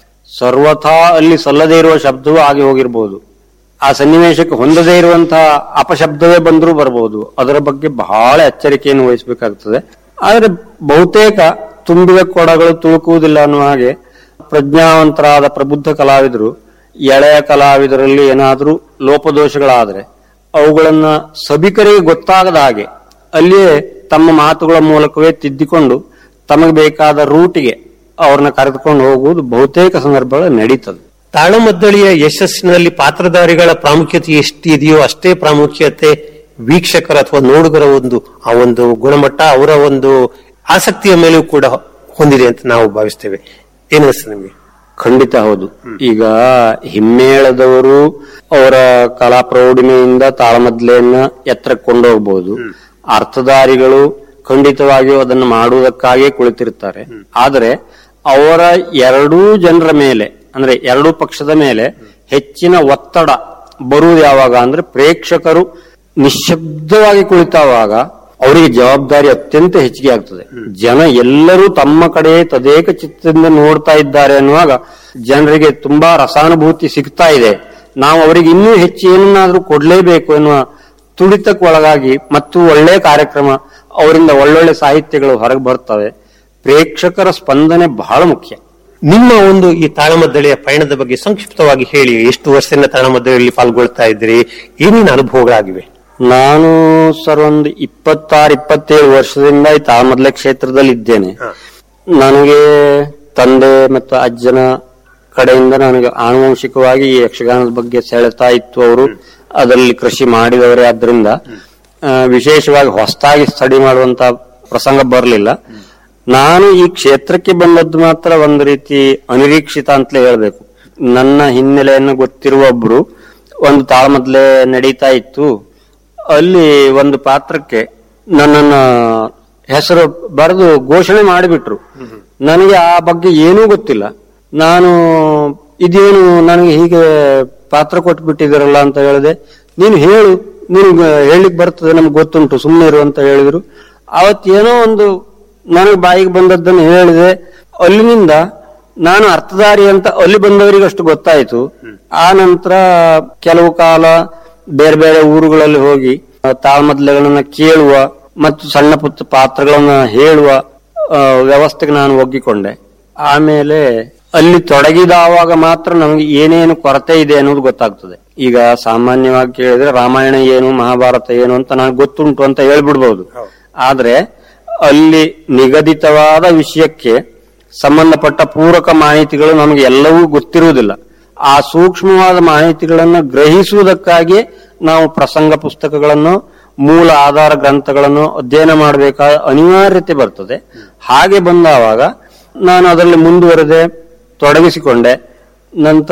ಸರ್ವಥಾ ಅಲ್ಲಿ ಸಲ್ಲದೇ ಇರುವ ಶಬ್ದವೂ ಆಗಿ ಹೋಗಿರ್ಬೋದು ಆ ಸನ್ನಿವೇಶಕ್ಕೆ ಹೊಂದದೇ ಇರುವಂತಹ ಅಪಶಬ್ದವೇ ಬಂದರೂ ಬರಬಹುದು ಅದರ ಬಗ್ಗೆ ಬಹಳ ಎಚ್ಚರಿಕೆಯನ್ನು ವಹಿಸಬೇಕಾಗ್ತದೆ ಆದ್ರೆ ಬಹುತೇಕ ತುಂಬಿದ ಕೊಡಗಳು ತುಳುಕುವುದಿಲ್ಲ ಅನ್ನುವ ಹಾಗೆ ಪ್ರಜ್ಞಾವಂತರಾದ ಪ್ರಬುದ್ಧ ಕಲಾವಿದರು ಎಳೆಯ ಕಲಾವಿದರಲ್ಲಿ ಏನಾದರೂ ಲೋಪದೋಷಗಳಾದ್ರೆ ಅವುಗಳನ್ನ ಸಭಿಕರಿಗೆ ಗೊತ್ತಾಗದ ಹಾಗೆ ಅಲ್ಲಿಯೇ ತಮ್ಮ ಮಾತುಗಳ ಮೂಲಕವೇ ತಿದ್ದಿಕೊಂಡು ತಮಗೆ ಬೇಕಾದ ರೂಟಿಗೆ ಅವ್ರನ್ನ ಕರೆದುಕೊಂಡು ಹೋಗುವುದು ಬಹುತೇಕ ಸಂದರ್ಭಗಳಲ್ಲಿ ನಡೀತದೆ ತಾಳಮದ್ದಳೆಯ ಯಶಸ್ಸಿನಲ್ಲಿ ಪಾತ್ರಧಾರಿಗಳ ಪ್ರಾಮುಖ್ಯತೆ ಎಷ್ಟಿದೆಯೋ ಅಷ್ಟೇ ಪ್ರಾಮುಖ್ಯತೆ ವೀಕ್ಷಕರ ಅಥವಾ ನೋಡುಗರ ಒಂದು ಆ ಒಂದು ಗುಣಮಟ್ಟ ಅವರ ಒಂದು ಆಸಕ್ತಿಯ ಮೇಲೂ ಕೂಡ ಹೊಂದಿದೆ ಅಂತ ನಾವು ಭಾವಿಸ್ತೇವೆ ಏನಿಸ್ತದೆ ನಿಮಗೆ ಖಂಡಿತ ಹೌದು ಈಗ ಹಿಮ್ಮೇಳದವರು ಅವರ ಕಲಾ ಪ್ರೌಢಿಮೆಯಿಂದ ತಾಳಮದ್ಲೆಯನ್ನ ಎತ್ತರಕ್ಕೆ ಕೊಂಡೋಗ್ಬಹುದು ಅರ್ಥಧಾರಿಗಳು ಖಂಡಿತವಾಗಿಯೂ ಅದನ್ನು ಮಾಡುವುದಕ್ಕಾಗಿಯೇ ಕುಳಿತಿರ್ತಾರೆ ಆದರೆ ಅವರ ಎರಡೂ ಜನರ ಮೇಲೆ ಅಂದ್ರೆ ಎರಡೂ ಪಕ್ಷದ ಮೇಲೆ ಹೆಚ್ಚಿನ ಒತ್ತಡ ಬರುವುದು ಯಾವಾಗ ಅಂದ್ರೆ ಪ್ರೇಕ್ಷಕರು ನಿಶ್ಶಬ್ದವಾಗಿ ಕುಳಿತಾವಾಗ ಅವರಿಗೆ ಜವಾಬ್ದಾರಿ ಅತ್ಯಂತ ಹೆಚ್ಚಿಗೆ ಆಗ್ತದೆ ಜನ ಎಲ್ಲರೂ ತಮ್ಮ ಕಡೆ ತದೇಕ ಚಿತ್ತದಿಂದ ನೋಡ್ತಾ ಇದ್ದಾರೆ ಅನ್ನುವಾಗ ಜನರಿಗೆ ತುಂಬಾ ರಸಾನುಭೂತಿ ಸಿಗ್ತಾ ಇದೆ ನಾವು ಅವರಿಗೆ ಇನ್ನೂ ಹೆಚ್ಚು ಏನನ್ನಾದ್ರೂ ಕೊಡ್ಲೇಬೇಕು ಎನ್ನುವ ತುಡಿತಕ್ಕೆ ಒಳಗಾಗಿ ಮತ್ತು ಒಳ್ಳೆಯ ಕಾರ್ಯಕ್ರಮ ಅವರಿಂದ ಒಳ್ಳೊಳ್ಳೆ ಸಾಹಿತ್ಯಗಳು ಹೊರಗೆ ಬರ್ತವೆ ಪ್ರೇಕ್ಷಕರ ಸ್ಪಂದನೆ ಬಹಳ ಮುಖ್ಯ ನಿಮ್ಮ ಒಂದು ಈ ತಾಳಮದ್ದಳೆಯ ಪಯಣದ ಬಗ್ಗೆ ಸಂಕ್ಷಿಪ್ತವಾಗಿ ಹೇಳಿ ಎಷ್ಟು ವರ್ಷದಿಂದ ತಾಳಮದ್ದಳೆಯಲ್ಲಿ ಪಾಲ್ಗೊಳ್ತಾ ಇದ್ದೀರಿ ಏನೇನು ಅನುಭವಗಳಾಗಿವೆ ನಾನು ಸರ್ ಒಂದು ಇಪ್ಪತ್ತಾರು ಇಪ್ಪತ್ತೇಳು ವರ್ಷದಿಂದ ಈ ತಾಳ್ಮದ್ಲೆ ಕ್ಷೇತ್ರದಲ್ಲಿ ಇದ್ದೇನೆ ನನಗೆ ತಂದೆ ಮತ್ತು ಅಜ್ಜನ ಕಡೆಯಿಂದ ನನಗೆ ಆನುವಂಶಿಕವಾಗಿ ಈ ಯಕ್ಷಗಾನದ ಬಗ್ಗೆ ಸೆಳೆತಾ ಇತ್ತು ಅವರು ಅದರಲ್ಲಿ ಕೃಷಿ ಮಾಡಿದವರೇ ಆದ್ರಿಂದ ಆ, ವಿಶೇಷವಾಗಿ ಹೊಸದಾಗಿ ಸ್ಟಡಿ ಮಾಡುವಂತ ಪ್ರಸಂಗ ಬರಲಿಲ್ಲ ನಾನು ಈ ಕ್ಷೇತ್ರಕ್ಕೆ ಬಂದದ್ದು ಮಾತ್ರ ಒಂದು ರೀತಿ ಅನಿರೀಕ್ಷಿತ ಅಂತಲೇ ಹೇಳ್ಬೇಕು ನನ್ನ ಹಿನ್ನೆಲೆಯನ್ನು ಗೊತ್ತಿರುವ ಒಬ್ರು ಒಂದು ತಾಳ್ಮದ್ಲೆ ನಡೀತಾ ಇತ್ತು ಅಲ್ಲಿ ಒಂದು ಪಾತ್ರಕ್ಕೆ ನನ್ನನ್ನ ಹೆಸರು ಬರೆದು ಘೋಷಣೆ ಮಾಡಿಬಿಟ್ರು ನನಗೆ ಆ ಬಗ್ಗೆ ಏನೂ ಗೊತ್ತಿಲ್ಲ ನಾನು ಇದೇನು ನನಗೆ ಹೀಗೆ ಪಾತ್ರ ಕೊಟ್ಬಿಟ್ಟಿದ್ದೀರಲ್ಲ ಅಂತ ಹೇಳಿದೆ ನೀನು ಹೇಳು ನೀನು ಹೇಳಿಕ್ ಬರ್ತದೆ ನಮ್ಗೆ ಗೊತ್ತುಂಟು ಸುಮ್ಮನೆ ಇರು ಅಂತ ಹೇಳಿದ್ರು ಅವತ್ತೇನೋ ಒಂದು ನನಗೆ ಬಾಯಿಗೆ ಬಂದದ್ದನ್ನು ಹೇಳಿದೆ ಅಲ್ಲಿನಿಂದ ನಾನು ಅರ್ಥಧಾರಿ ಅಂತ ಅಲ್ಲಿ ಬಂದವರಿಗೆ ಅಷ್ಟು ಗೊತ್ತಾಯ್ತು ಆ ನಂತರ ಕೆಲವು ಕಾಲ ಬೇರೆ ಬೇರೆ ಊರುಗಳಲ್ಲಿ ಹೋಗಿ ಆ, ತಾಳ್ಮದ್ಲೆಗಳನ್ನ ಕೇಳುವ ಮತ್ತು ಸಣ್ಣ ಪುಟ್ಟ ಪಾತ್ರಗಳನ್ನ ಹೇಳುವ ಆ, ವ್ಯವಸ್ಥೆಗೆ ನಾನು ಒಗ್ಗಿಕೊಂಡೆ ಆಮೇಲೆ ಅಲ್ಲಿ ತೊಡಗಿದಾವಾಗ ಮಾತ್ರ ನಮಗೆ ಏನೇನು ಕೊರತೆ ಇದೆ ಅನ್ನೋದು ಗೊತ್ತಾಗ್ತದೆ ಈಗ ಸಾಮಾನ್ಯವಾಗಿ ಕೇಳಿದ್ರೆ ರಾಮಾಯಣ ಏನು ಮಹಾಭಾರತ ಏನು ಅಂತ ನನಗೆ ಗೊತ್ತುಂಟು ಅಂತ ಹೇಳ್ಬಿಡ್ಬಹುದು ಆದ್ರೆ ಅಲ್ಲಿ ನಿಗದಿತವಾದ ವಿಷಯಕ್ಕೆ ಸಂಬಂಧಪಟ್ಟ ಪೂರಕ ಮಾಹಿತಿಗಳು ನಮಗೆ ಎಲ್ಲವೂ ಗೊತ್ತಿರುವುದಿಲ್ಲ ಆ ಸೂಕ್ಷ್ಮವಾದ ಮಾಹಿತಿಗಳನ್ನು ಗ್ರಹಿಸುವುದಕ್ಕಾಗಿ ನಾವು ಪ್ರಸಂಗ ಪುಸ್ತಕಗಳನ್ನು ಮೂಲ ಆಧಾರ ಗ್ರಂಥಗಳನ್ನು ಅಧ್ಯಯನ ಮಾಡಬೇಕಾದ ಅನಿವಾರ್ಯತೆ ಬರ್ತದೆ ಹಾಗೆ ಬಂದಾವಾಗ ನಾನು ಅದರಲ್ಲಿ ಮುಂದುವರೆದೆ ತೊಡಗಿಸಿಕೊಂಡೆ ನಂತರ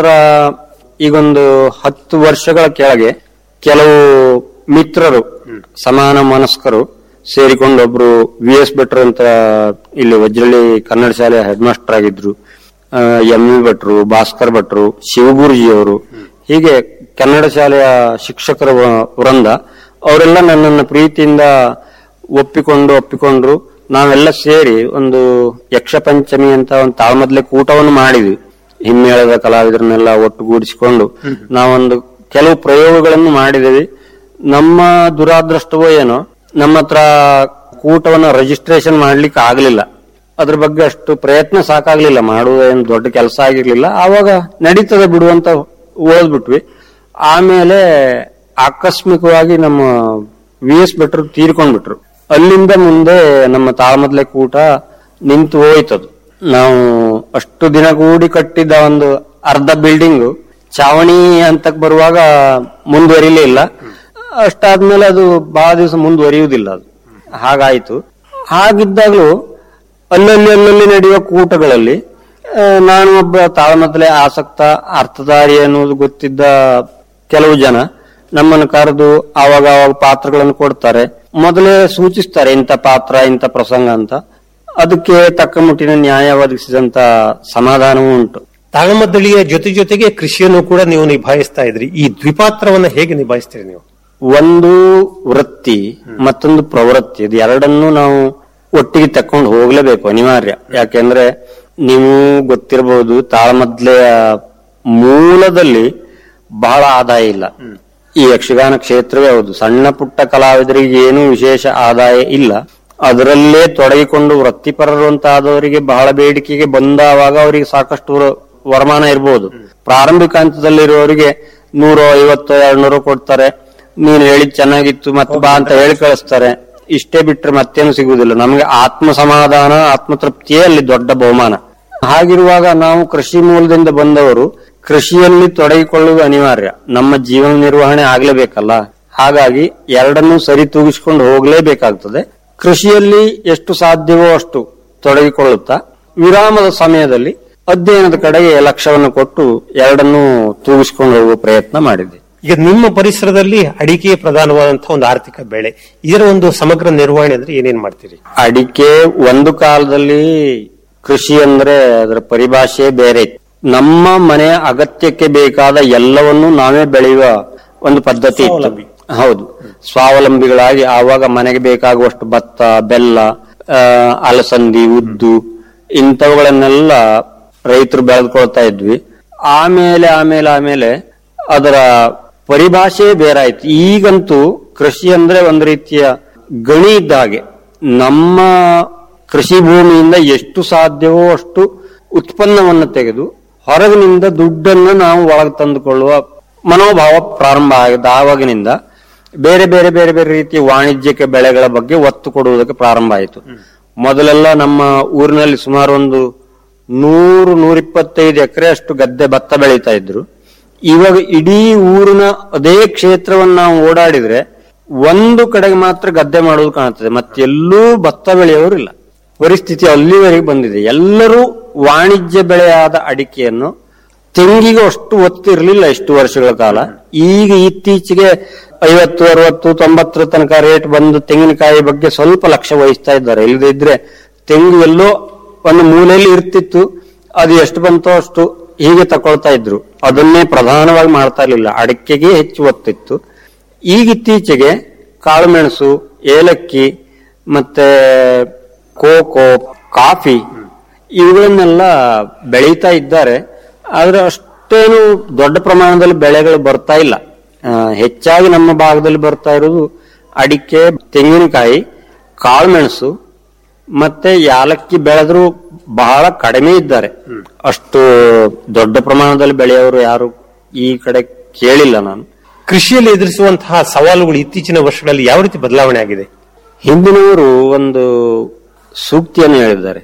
ಈಗೊಂದು ಹತ್ತು ವರ್ಷಗಳ ಕೆಳಗೆ ಕೆಲವು ಮಿತ್ರರು ಸಮಾನ ಮನಸ್ಕರು ಸೇರಿಕೊಂಡು ಒಬ್ರು ವಿ ಎಸ್ ಭಟ್ರು ಅಂತ ಇಲ್ಲಿ ವಜ್ರಳ್ಳಿ ಕನ್ನಡ ಶಾಲೆಯ ಹೆಡ್ ಮಾಸ್ಟರ್ ಆಗಿದ್ರು ಎಂ ವಿ ಭಟ್ರು ಭಾಸ್ಕರ್ ಭಟ್ರು ಶಿವಗುರುಜಿಯವರು ಹೀಗೆ ಕನ್ನಡ ಶಾಲೆಯ ಶಿಕ್ಷಕರ ವ- ವೃಂದ ಅವರೆಲ್ಲ ನನ್ನನ್ನು ಪ್ರೀತಿಯಿಂದ ಒಪ್ಪಿಕೊಂಡು ಒಪ್ಪಿಕೊಂಡ್ರು ನಾವೆಲ್ಲ ಸೇರಿ ಒಂದು ಯಕ್ಷ ಪಂಚಮಿ ಅಂತ ಒಂದು ತಾಳ್ಮದ್ಲೆ ಕೂಟವನ್ನು ಮಾಡಿದ್ವಿ ಹಿಮ್ಮೇಳದ ಕಲಾವಿದರನ್ನೆಲ್ಲ ಒಟ್ಟುಗೂಡಿಸಿಕೊಂಡು ನಾವೊಂದು ಕೆಲವು ಪ್ರಯೋಗಗಳನ್ನು ಮಾಡಿದ್ದೀವಿ ನಮ್ಮ ದುರಾದೃಷ್ಟವೋ ಏನೋ ನಮ್ಮ ಹತ್ರ ಕೂಟವನ್ನು ರಿಜಿಸ್ಟ್ರೇಷನ್ ಮಾಡ್ಲಿಕ್ಕೆ ಆಗ್ಲಿಲ್ಲ ಅದ್ರ ಬಗ್ಗೆ ಅಷ್ಟು ಪ್ರಯತ್ನ ಸಾಕಾಗ್ಲಿಲ್ಲ ಮಾಡುವ ಏನು ದೊಡ್ಡ ಕೆಲಸ ಆಗಿರ್ಲಿಲ್ಲ ಆವಾಗ ನಡೀತದೆ ಬಿಡುವಂತ ಓದ್ಬಿಟ್ವಿ ಆಮೇಲೆ ಆಕಸ್ಮಿಕವಾಗಿ ನಮ್ಮ ವಿ ಎಸ್ ಭಟ್ರು ತೀರ್ಕೊಂಡ್ಬಿಟ್ರು ಅಲ್ಲಿಂದ ಮುಂದೆ ನಮ್ಮ ತಾಳ್ಮದ್ಲೆ ಕೂಟ ನಿಂತು ಹೋಯ್ತದು ನಾವು ಅಷ್ಟು ದಿನ ಕೂಡಿ ಕಟ್ಟಿದ್ದ ಒಂದು ಅರ್ಧ ಬಿಲ್ಡಿಂಗ್ ಚಾವಣಿ ಹಂತಕ್ಕೆ ಬರುವಾಗ ಮುಂದುವರಿಲೇ ಇಲ್ಲ ಅಷ್ಟಾದ್ಮೇಲೆ ಅದು ಬಹಳ ದಿವಸ ಮುಂದುವರಿಯುವುದಿಲ್ಲ ಅದು ಹಾಗಾಯ್ತು ಹಾಗಿದ್ದಾಗಲೂ ಅಲ್ಲಲ್ಲಿ ಅಲ್ಲಲ್ಲಿ ನಡೆಯುವ ಕೂಟಗಳಲ್ಲಿ ಆ, ನಾನು ಒಬ್ಬ ತಾಳ್ಮತಲೆ ಆಸಕ್ತ ಅರ್ಥಧಾರಿ ಅನ್ನೋದು ಗೊತ್ತಿದ್ದ ಕೆಲವು ಜನ ನಮ್ಮನ್ನು ಕರೆದು ಆವಾಗ ಆವಾಗ ಪಾತ್ರಗಳನ್ನು ಕೊಡ್ತಾರೆ ಮೊದಲೇ ಸೂಚಿಸ್ತಾರೆ ಇಂಥ ಪಾತ್ರ ಇಂಥ ಪ್ರಸಂಗ ಅಂತ ಅದಕ್ಕೆ ತಕ್ಕ ಮಟ್ಟಿನ ನ್ಯಾಯ ಒದಗಿಸಿದಂತ ಸಮಾಧಾನವೂ ಉಂಟು ತಾಳಮದ್ದಳಿಯ ಜೊತೆ ಜೊತೆಗೆ ಕೃಷಿಯನ್ನು ಕೂಡ ನೀವು ನಿಭಾಯಿಸ್ತಾ ಇದ್ರಿ ಈ ದ್ವಿಪಾತ್ರವನ್ನ ಹೇಗೆ ನಿಭಾಯಿಸ್ತೀರಿ ನೀವು ಒಂದು ವೃತ್ತಿ ಮತ್ತೊಂದು ಪ್ರವೃತ್ತಿ ಇದು ಎರಡನ್ನೂ ನಾವು ಒಟ್ಟಿಗೆ ತಕೊಂಡು ಹೋಗ್ಲೇಬೇಕು ಅನಿವಾರ್ಯ ಯಾಕೆಂದ್ರೆ ನೀವು ಗೊತ್ತಿರಬಹುದು ತಾಳಮದ್ಲೆಯ ಮೂಲದಲ್ಲಿ ಬಹಳ ಆದಾಯ ಇಲ್ಲ ಈ ಯಕ್ಷಗಾನ ಕ್ಷೇತ್ರವೇ ಹೌದು ಸಣ್ಣ ಪುಟ್ಟ ಕಲಾವಿದರಿಗೆ ಏನೂ ವಿಶೇಷ ಆದಾಯ ಇಲ್ಲ ಅದರಲ್ಲೇ ತೊಡಗಿಕೊಂಡು ವೃತ್ತಿಪರರು ಅಂತ ಆದವರಿಗೆ ಬಹಳ ಬೇಡಿಕೆಗೆ ಬಂದಾವಾಗ ಅವರಿಗೆ ಸಾಕಷ್ಟು ವರ- ವರಮಾನ ಇರಬಹುದು ಪ್ರಾರಂಭಿಕ ಹಂತದಲ್ಲಿರುವವರಿಗೆ ನೂರು ಐವತ್ತು ಎರಡ್ನೂರು ಕೊಡ್ತಾರೆ ನೀನು ಹೇಳಿದ್ ಚೆನ್ನಾಗಿತ್ತು ಮತ್ತೆ ಬಾ ಅಂತ ಹೇಳಿ ಕಳಿಸ್ತಾರೆ ಇಷ್ಟೇ ಬಿಟ್ರೆ ಮತ್ತೇನು ಸಿಗುವುದಿಲ್ಲ ನಮಗೆ ಆತ್ಮ ಸಮಾಧಾನ ಆತ್ಮತೃಪ್ತಿಯೇ ಅಲ್ಲಿ ದೊಡ್ಡ ಬಹುಮಾನ ಹಾಗಿರುವಾಗ ನಾವು ಕೃಷಿ ಮೂಲದಿಂದ ಬಂದವರು ಕೃಷಿಯಲ್ಲಿ ತೊಡಗಿಕೊಳ್ಳುವುದು ಅನಿವಾರ್ಯ ನಮ್ಮ ಜೀವನ ನಿರ್ವಹಣೆ ಆಗ್ಲೇಬೇಕಲ್ಲ ಹಾಗಾಗಿ ಎರಡನ್ನೂ ಸರಿ ತೂಗಿಸಿಕೊಂಡು ಹೋಗ್ಲೇಬೇಕಾಗ್ತದೆ ಕೃಷಿಯಲ್ಲಿ ಎಷ್ಟು ಸಾಧ್ಯವೋ ಅಷ್ಟು ತೊಡಗಿಕೊಳ್ಳುತ್ತಾ ವಿರಾಮದ ಸಮಯದಲ್ಲಿ ಅಧ್ಯಯನದ ಕಡೆಗೆ ಲಕ್ಷ್ಯವನ್ನು ಕೊಟ್ಟು ಎರಡನ್ನೂ ತೂಗಿಸಿಕೊಂಡು ಹೋಗುವ ಪ್ರಯತ್ನ ಮಾಡಿದೆ ಈಗ ನಿಮ್ಮ ಪರಿಸರದಲ್ಲಿ ಅಡಿಕೆ ಪ್ರಧಾನವಾದಂತಹ ಒಂದು ಆರ್ಥಿಕ ಬೆಳೆ ಇದರ ಒಂದು ಸಮಗ್ರ ನಿರ್ವಹಣೆ ಅಂದ್ರೆ ಏನೇನ್ ಮಾಡ್ತೀರಿ ಅಡಿಕೆ ಒಂದು ಕಾಲದಲ್ಲಿ ಕೃಷಿ ಅಂದ್ರೆ ಅದರ ಪರಿಭಾಷೆ ಬೇರೆ ಇತ್ತು. ನಮ್ಮ ಮನೆಯ ಅಗತ್ಯಕ್ಕೆ ಬೇಕಾದ ಎಲ್ಲವನ್ನೂ ನಾವೇ ಬೆಳೆಯುವ ಒಂದು ಪದ್ಧತಿ ಇತ್ತು ಹೌದು ಸ್ವಾವಲಂಬಿಗಳಾಗಿ ಆವಾಗ ಮನೆಗೆ ಬೇಕಾಗುವಷ್ಟು ಭತ್ತ ಬೆಲ್ಲ ಆ, ಅಲಸಂದಿ ಉದ್ದು ಇಂಥವುಗಳನ್ನೆಲ್ಲ ರೈತರು ಬೆಳೆದುಕೊಳ್ತಾ ಇದ್ವಿ ಆಮೇಲೆ ಆಮೇಲೆ ಆಮೇಲೆ ಅದರ ಪರಿಭಾಷೆ ಬೇರಾಯ್ತು ಈಗಂತೂ ಕೃಷಿ ಅಂದ್ರೆ ಒಂದು ರೀತಿಯ ಗಣಿ ಇದ್ದ ಹಾಗೆ ನಮ್ಮ ಕೃಷಿ ಭೂಮಿಯಿಂದ ಎಷ್ಟು ಸಾಧ್ಯವೋ ಅಷ್ಟು ಉತ್ಪನ್ನವನ್ನು ತೆಗೆದು ಹೊರಗಿನಿಂದ ದುಡ್ಡನ್ನು ನಾವು ಒಳಗೆ ತಂದುಕೊಳ್ಳುವ ಮನೋಭಾವ ಪ್ರಾರಂಭ ಆಗಿದೆ ಆವಾಗಿನಿಂದ ಬೇರೆ ಬೇರೆ ಬೇರೆ ಬೇರೆ ರೀತಿಯ ವಾಣಿಜ್ಯಕ್ಕೆ ಬೆಳೆಗಳ ಬಗ್ಗೆ ಒತ್ತು ಕೊಡುವುದಕ್ಕೆ ಪ್ರಾರಂಭ ಆಯಿತು ಮೊದಲೆಲ್ಲ ನಮ್ಮ ಊರಿನಲ್ಲಿ ಸುಮಾರು ಒಂದು ನೂರು ನೂರಿಪ್ಪತ್ತೈದು ಎಕರೆ ಅಷ್ಟು ಗದ್ದೆ ಭತ್ತ ಬೆಳೀತಾ ಇದ್ರು ಇವಾಗ ಇಡೀ ಊರಿನ ಅದೇ ಕ್ಷೇತ್ರವನ್ನು ನಾವು ಓಡಾಡಿದ್ರೆ ಒಂದು ಕಡೆಗೆ ಮಾತ್ರ ಗದ್ದೆ ಮಾಡೋದು ಕಾಣುತ್ತದೆ ಮತ್ತೆಲ್ಲೂ ಭತ್ತ ಬೆಳೆಯೋರಿಲ್ಲ ಪರಿಸ್ಥಿತಿ ಅಲ್ಲಿವರೆಗೆ ಬಂದಿದೆ ಎಲ್ಲರೂ ವಾಣಿಜ್ಯ ಬೆಳೆಯಾದ ಅಡಿಕೆಯನ್ನು ತೆಂಗಿಗೆ ಅಷ್ಟು ಒತ್ತು ಇರಲಿಲ್ಲ ಇಷ್ಟು ವರ್ಷಗಳ ಕಾಲ ಈಗ ಇತ್ತೀಚೆಗೆ ಐವತ್ತು ಅರವತ್ತು ತೊಂಬತ್ತರ ತನಕ ರೇಟ್ ಬಂದು ತೆಂಗಿನಕಾಯಿ ಬಗ್ಗೆ ಸ್ವಲ್ಪ ಲಕ್ಷ್ಯ ವಹಿಸ್ತಾ ಇದ್ದಾರೆ ಇಲ್ಲದೇ ಇದ್ರೆ ತೆಂಗು ಎಲ್ಲೋ ಒಂದು ಮೂಲೆಯಲ್ಲಿ ಇರ್ತಿತ್ತು ಅದು ಎಷ್ಟು ಬಂತೋ ಅಷ್ಟು ಹೀಗೆ ತಕೊಳ್ತಾ ಇದ್ರು ಅದನ್ನೇ ಪ್ರಧಾನವಾಗಿ ಮಾಡ್ತಾ ಇರ್ಲಿಲ್ಲ ಅಡಿಕೆಗೆ ಹೆಚ್ಚು ಒತ್ತಿತ್ತು ಈಗ ಇತ್ತೀಚೆಗೆ ಕಾಳುಮೆಣಸು ಏಲಕ್ಕಿ ಮತ್ತೆ ಕೋಕೋ ಕಾಫಿ ಇವುಗಳನ್ನೆಲ್ಲ ಬೆಳೀತಾ ಇದ್ದಾರೆ ಆದ್ರೆ ಅಷ್ಟೇನು ದೊಡ್ಡ ಪ್ರಮಾಣದಲ್ಲಿ ಬೆಳೆಗಳು ಬರ್ತಾ ಇಲ್ಲ ಆ, ಹೆಚ್ಚಾಗಿ ನಮ್ಮ ಭಾಗದಲ್ಲಿ ಬರ್ತಾ ಇರೋದು ಅಡಿಕೆ ತೆಂಗಿನಕಾಯಿ ಕಾಳುಮೆಣಸು ಮತ್ತೆ ಯಾಲಕ್ಕಿ ಬೆಳೆದ್ರು ಬಹಳ ಕಡಿಮೆ ಇದ್ದಾರೆ ಅಷ್ಟು ದೊಡ್ಡ ಪ್ರಮಾಣದಲ್ಲಿ ಬೆಳೆಯೋರು ಯಾರು ಈ ಕಡೆ ಕೇಳಿಲ್ಲ ನಾನು ಕೃಷಿಯಲ್ಲಿ ಎದುರಿಸುವಂತಹ ಸವಾಲುಗಳು ಇತ್ತೀಚಿನ ವರ್ಷಗಳಲ್ಲಿ ಯಾವ ರೀತಿ ಬದಲಾವಣೆ ಆಗಿದೆ ಹಿಂದಿನವರು ಒಂದು ಸೂಕ್ತಿಯನ್ನು ಹೇಳಿದ್ದಾರೆ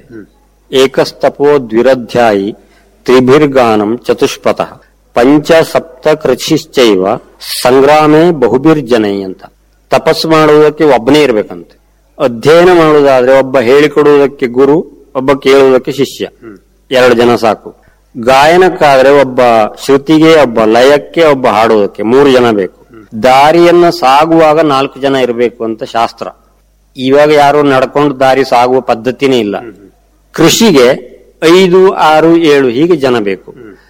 ಏಕಸ್ತಪೋ ದ್ವಿರಧ್ಯಾಯಿ ತ್ರಿಭಿರ್ಗಾನಂ ಚತುಷ್ಪಥ ಪಂಚ ಸಪ್ತ ಕೃಷಿಶ್ಚೈವ ಸಂಗ್ರಾಮೇ ಬಹುಬಿರ್ಜನೈ ಅಂತ ತಪಸ್ಸು ಮಾಡುವುದಕ್ಕೆ ಒಬ್ಬನೇ ಇರ್ಬೇಕಂತೆ ಅಧ್ಯಯನ ಮಾಡುವುದಾದ್ರೆ ಒಬ್ಬ ಹೇಳಿಕೊಡುವುದಕ್ಕೆ ಗುರು ಒಬ್ಬ ಕೇಳುವುದಕ್ಕೆ ಶಿಷ್ಯ ಎರಡು ಜನ ಸಾಕು ಗಾಯನಕ್ಕಾದ್ರೆ ಒಬ್ಬ ಶ್ರುತಿಗೆ ಒಬ್ಬ ಲಯಕ್ಕೆ ಒಬ್ಬ ಹಾಡುವುದಕ್ಕೆ ಮೂರು ಜನ ಬೇಕು ದಾರಿಯನ್ನ ಸಾಗುವಾಗ ನಾಲ್ಕು ಜನ ಇರಬೇಕು ಅಂತ ಶಾಸ್ತ್ರ ಇವಾಗ ಯಾರು ನಡ್ಕೊಂಡು ದಾರಿ ಸಾಗುವ ಪದ್ಧತಿನೇ ಇಲ್ಲ ಕೃಷಿಗೆ ಐದು ಆರು ಏಳು ಹೀಗೆ ಜನ ಬೇಕು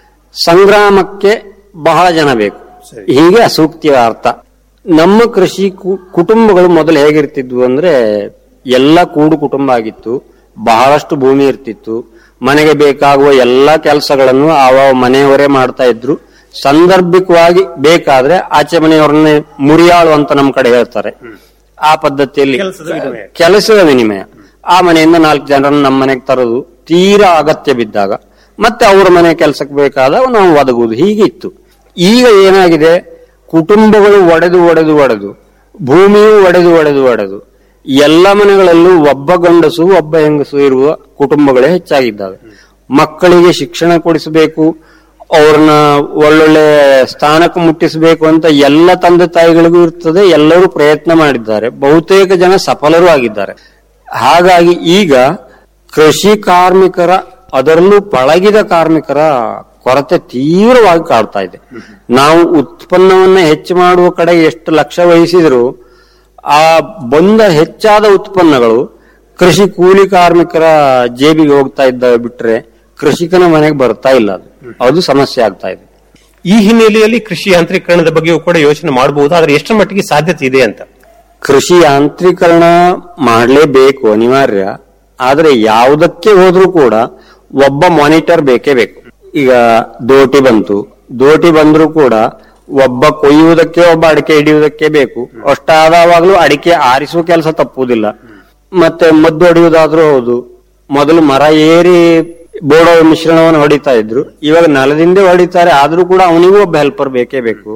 ಸಂಗ್ರಾಮಕ್ಕೆ ಬಹಳ ಜನ ಬೇಕು ಹೀಗೆ ಅಸೂಕ್ತಿಯ ಅರ್ಥ ನಮ್ಮ ಕೃಷಿ ಕು- ಕುಟುಂಬಗಳು ಮೊದಲು ಹೇಗಿರ್ತಿದ್ವು ಅಂದ್ರೆ ಎಲ್ಲ ಕೂಡು ಕುಟುಂಬ ಆಗಿತ್ತು ಬಹಳಷ್ಟು ಭೂಮಿ ಇರ್ತಿತ್ತು ಮನೆಗೆ ಬೇಕಾಗುವ ಎಲ್ಲ ಕೆಲಸಗಳನ್ನು ಆವ ಮನೆಯವರೇ ಮಾಡ್ತಾ ಇದ್ರು ಸಂದರ್ಭಿಕವಾಗಿ ಬೇಕಾದ್ರೆ ಆಚೆ ಮನೆಯವರನ್ನೇ ಮುರಿಯಾಳು ಅಂತ ನಮ್ಮ ಕಡೆ ಹೇಳ್ತಾರೆ ಆ ಪದ್ಧತಿಯಲ್ಲಿ ಕೆಲಸದ ವಿನಿಮಯ ಆ ಮನೆಯಿಂದ ನಾಲ್ಕು ಜನರನ್ನು ನಮ್ಮ ಮನೆಗೆ ತರೋದು ತೀರಾ ಅಗತ್ಯ ಬಿದ್ದಾಗ ಮತ್ತೆ ಅವರ ಮನೆ ಕೆಲಸಕ್ಕೆ ಬೇಕಾದಾಗ ನಾವು ಒದಗುವುದು ಹೀಗೆ ಇತ್ತು ಈಗ ಏನಾಗಿದೆ ಕುಟುಂಬಗಳು ಒಡೆದು ಒಡೆದು ಒಡೆದು ಭೂಮಿಯು ಒಡೆದು ಒಡೆದು ಒಡೆದು ಎಲ್ಲ ಮನೆಗಳಲ್ಲೂ ಒಬ್ಬ ಗಂಡಸು ಒಬ್ಬ ಹೆಂಗಸು ಇರುವ ಕುಟುಂಬಗಳೇ ಹೆಚ್ಚಾಗಿದ್ದಾವೆ ಮಕ್ಕಳಿಗೆ ಶಿಕ್ಷಣ ಕೊಡಿಸಬೇಕು ಅವ್ರನ್ನ ಒಳ್ಳೊಳ್ಳೆ ಸ್ಥಾನಕ್ಕೆ ಮುಟ್ಟಿಸಬೇಕು ಅಂತ ಎಲ್ಲ ತಂದೆ ತಾಯಿಗಳಿಗೂ ಇರ್ತದೆ ಎಲ್ಲರೂ ಪ್ರಯತ್ನ ಮಾಡಿದ್ದಾರೆ ಬಹುತೇಕ ಜನ ಸಫಲರೂ ಆಗಿದ್ದಾರೆ ಹಾಗಾಗಿ ಈಗ ಕೃಷಿ ಕಾರ್ಮಿಕರ ಅದರಲ್ಲೂ ಪಳಗಿದ ಕಾರ್ಮಿಕರ ಕೊರತೆ ತೀವ್ರವಾಗಿ ಕಾಡ್ತಾ ಇದೆ ನಾವು ಉತ್ಪನ್ನವನ್ನ ಹೆಚ್ಚು ಮಾಡುವ ಕಡೆ ಎಷ್ಟು ಲಕ್ಷ್ಯ ವಹಿಸಿದ್ರು ಆ ಬಂದ ಹೆಚ್ಚಾದ ಉತ್ಪನ್ನಗಳು ಕೃಷಿ ಕೂಲಿ ಕಾರ್ಮಿಕರ ಜೇಬಿಗೆ ಹೋಗ್ತಾ ಇದ್ದಾವೆ ಬಿಟ್ರೆ ಕೃಷಿಕನ ಮನೆಗೆ ಬರ್ತಾ ಇಲ್ಲ ಅದು ಅದು ಸಮಸ್ಯೆ ಆಗ್ತಾ ಇದೆ ಈ ಹಿನ್ನೆಲೆಯಲ್ಲಿ ಕೃಷಿ ಯಾಂತ್ರೀಕರಣದ ಬಗ್ಗೆಯೂ ಕೂಡ ಯೋಚನೆ ಮಾಡಬಹುದು ಆದ್ರೆ ಎಷ್ಟರ ಮಟ್ಟಿಗೆ ಸಾಧ್ಯತೆ ಇದೆ ಅಂತ ಕೃಷಿ ಯಾಂತ್ರೀಕರಣ ಮಾಡಲೇಬೇಕು ಅನಿವಾರ್ಯ ಆದ್ರೆ ಯಾವುದಕ್ಕೆ ಹೋದ್ರೂ ಕೂಡ ಒಬ್ಬ ಮಾನಿಟರ್ ಬೇಕೇ ಬೇಕು ಈಗ ದೋಟಿ ಬಂತು ದೋಟಿ ಬಂದ್ರೂ ಕೂಡ ಒಬ್ಬ ಕೊಯ್ಯುವುದಕ್ಕೆ ಒಬ್ಬ ಅಡಿಕೆ ಹಿಡಿಯುವುದಕ್ಕೆ ಬೇಕು ಅಷ್ಟಾದವಾಗ್ಲೂ ಅಡಿಕೆ ಆರಿಸುವ ಕೆಲಸ ತಪ್ಪುವುದಿಲ್ಲ ಮತ್ತೆ ಮದ್ದು ಹೊಡೆಯುವುದಾದ್ರೂ ಹೌದು ಮೊದಲು ಮರ ಏರಿ ಬೋಡೋ ಮಿಶ್ರಣವನ್ನು ಹೊಡಿತಾ ಇದ್ರು ಇವಾಗ ನೆಲದಿಂದೇ ಹೊಡಿತಾರೆ ಆದ್ರೂ ಕೂಡ ಅವನಿಗೂ ಒಬ್ಬ ಹೆಲ್ಪರ್ ಬೇಕೇ ಬೇಕು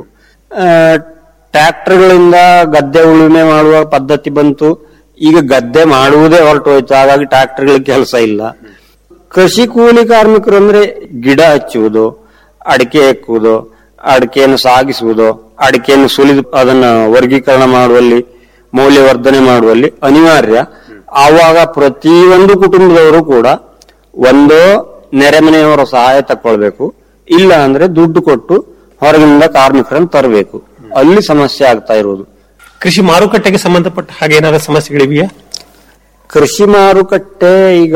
ಟ್ರ್ಯಾಕ್ಟರ್ಗಳಿಂದ ಗದ್ದೆ ಉಳುಮೆ ಮಾಡುವ ಪದ್ಧತಿ ಬಂತು ಈಗ ಗದ್ದೆ ಮಾಡುವುದೇ ಹೊರಟೋಯ್ತು ಹಾಗಾಗಿ ಟ್ರ್ಯಾಕ್ಟರ್ಗಳಿಗೆ ಕೆಲಸ ಇಲ್ಲ ಕೃಷಿ ಕೂಲಿ ಕಾರ್ಮಿಕರು ಅಂದ್ರೆ ಗಿಡ ಹಚ್ಚುವುದು ಅಡಿಕೆ ಹೆಕ್ಕುವುದು ಅಡಿಕೆಯನ್ನು ಸಾಗಿಸುವುದು ಅಡಿಕೆಯನ್ನು ಸುಲಿದು ಅದನ್ನ ವರ್ಗೀಕರಣ ಮಾಡುವಲ್ಲಿ ಮೌಲ್ಯವರ್ಧನೆ ಮಾಡುವಲ್ಲಿ ಅನಿವಾರ್ಯ ಆವಾಗ ಪ್ರತಿಯೊಂದು ಕುಟುಂಬದವರು ಕೂಡ ಒಂದೋ ನೆರೆಮನೆಯವರ ಸಹಾಯ ತಕೊಳ್ಬೇಕು ಇಲ್ಲ ಅಂದ್ರೆ ದುಡ್ಡು ಕೊಟ್ಟು ಹೊರಗಿನಿಂದ ಕಾರ್ಮಿಕರನ್ನು ತರಬೇಕು ಅಲ್ಲಿ ಸಮಸ್ಯೆ ಆಗ್ತಾ ಇರುವುದು ಕೃಷಿ ಮಾರುಕಟ್ಟೆಗೆ ಸಂಬಂಧಪಟ್ಟ ಹಾಗೆ ಏನಾದ್ರು ಸಮಸ್ಯೆಗಳಿವೆಯಾ ಕೃಷಿ ಮಾರುಕಟ್ಟೆ ಈಗ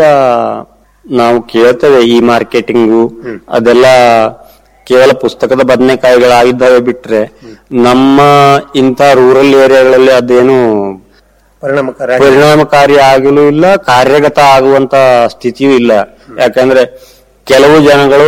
ನಾವು ಕೇಳ್ತೇವೆ ಈ ಮಾರ್ಕೆಟಿಂಗು ಅದೆಲ್ಲ ಕೇವಲ ಪುಸ್ತಕದ ಬದನೆಕಾಯಿಗಳಾಗಿದ್ದಾವೆ ಬಿಟ್ರೆ ನಮ್ಮ ಇಂಥ ರೂರಲ್ ಏರಿಯಾಗಳಲ್ಲಿ ಅದೇನು ಪರಿಣಾಮಕಾರಿ ಪರಿಣಾಮಕಾರಿ ಆಗಲೂ ಇಲ್ಲ ಕಾರ್ಯಗತ ಆಗುವಂತ ಸ್ಥಿತಿಯೂ ಇಲ್ಲ ಯಾಕಂದ್ರೆ ಕೆಲವು ಜನಗಳು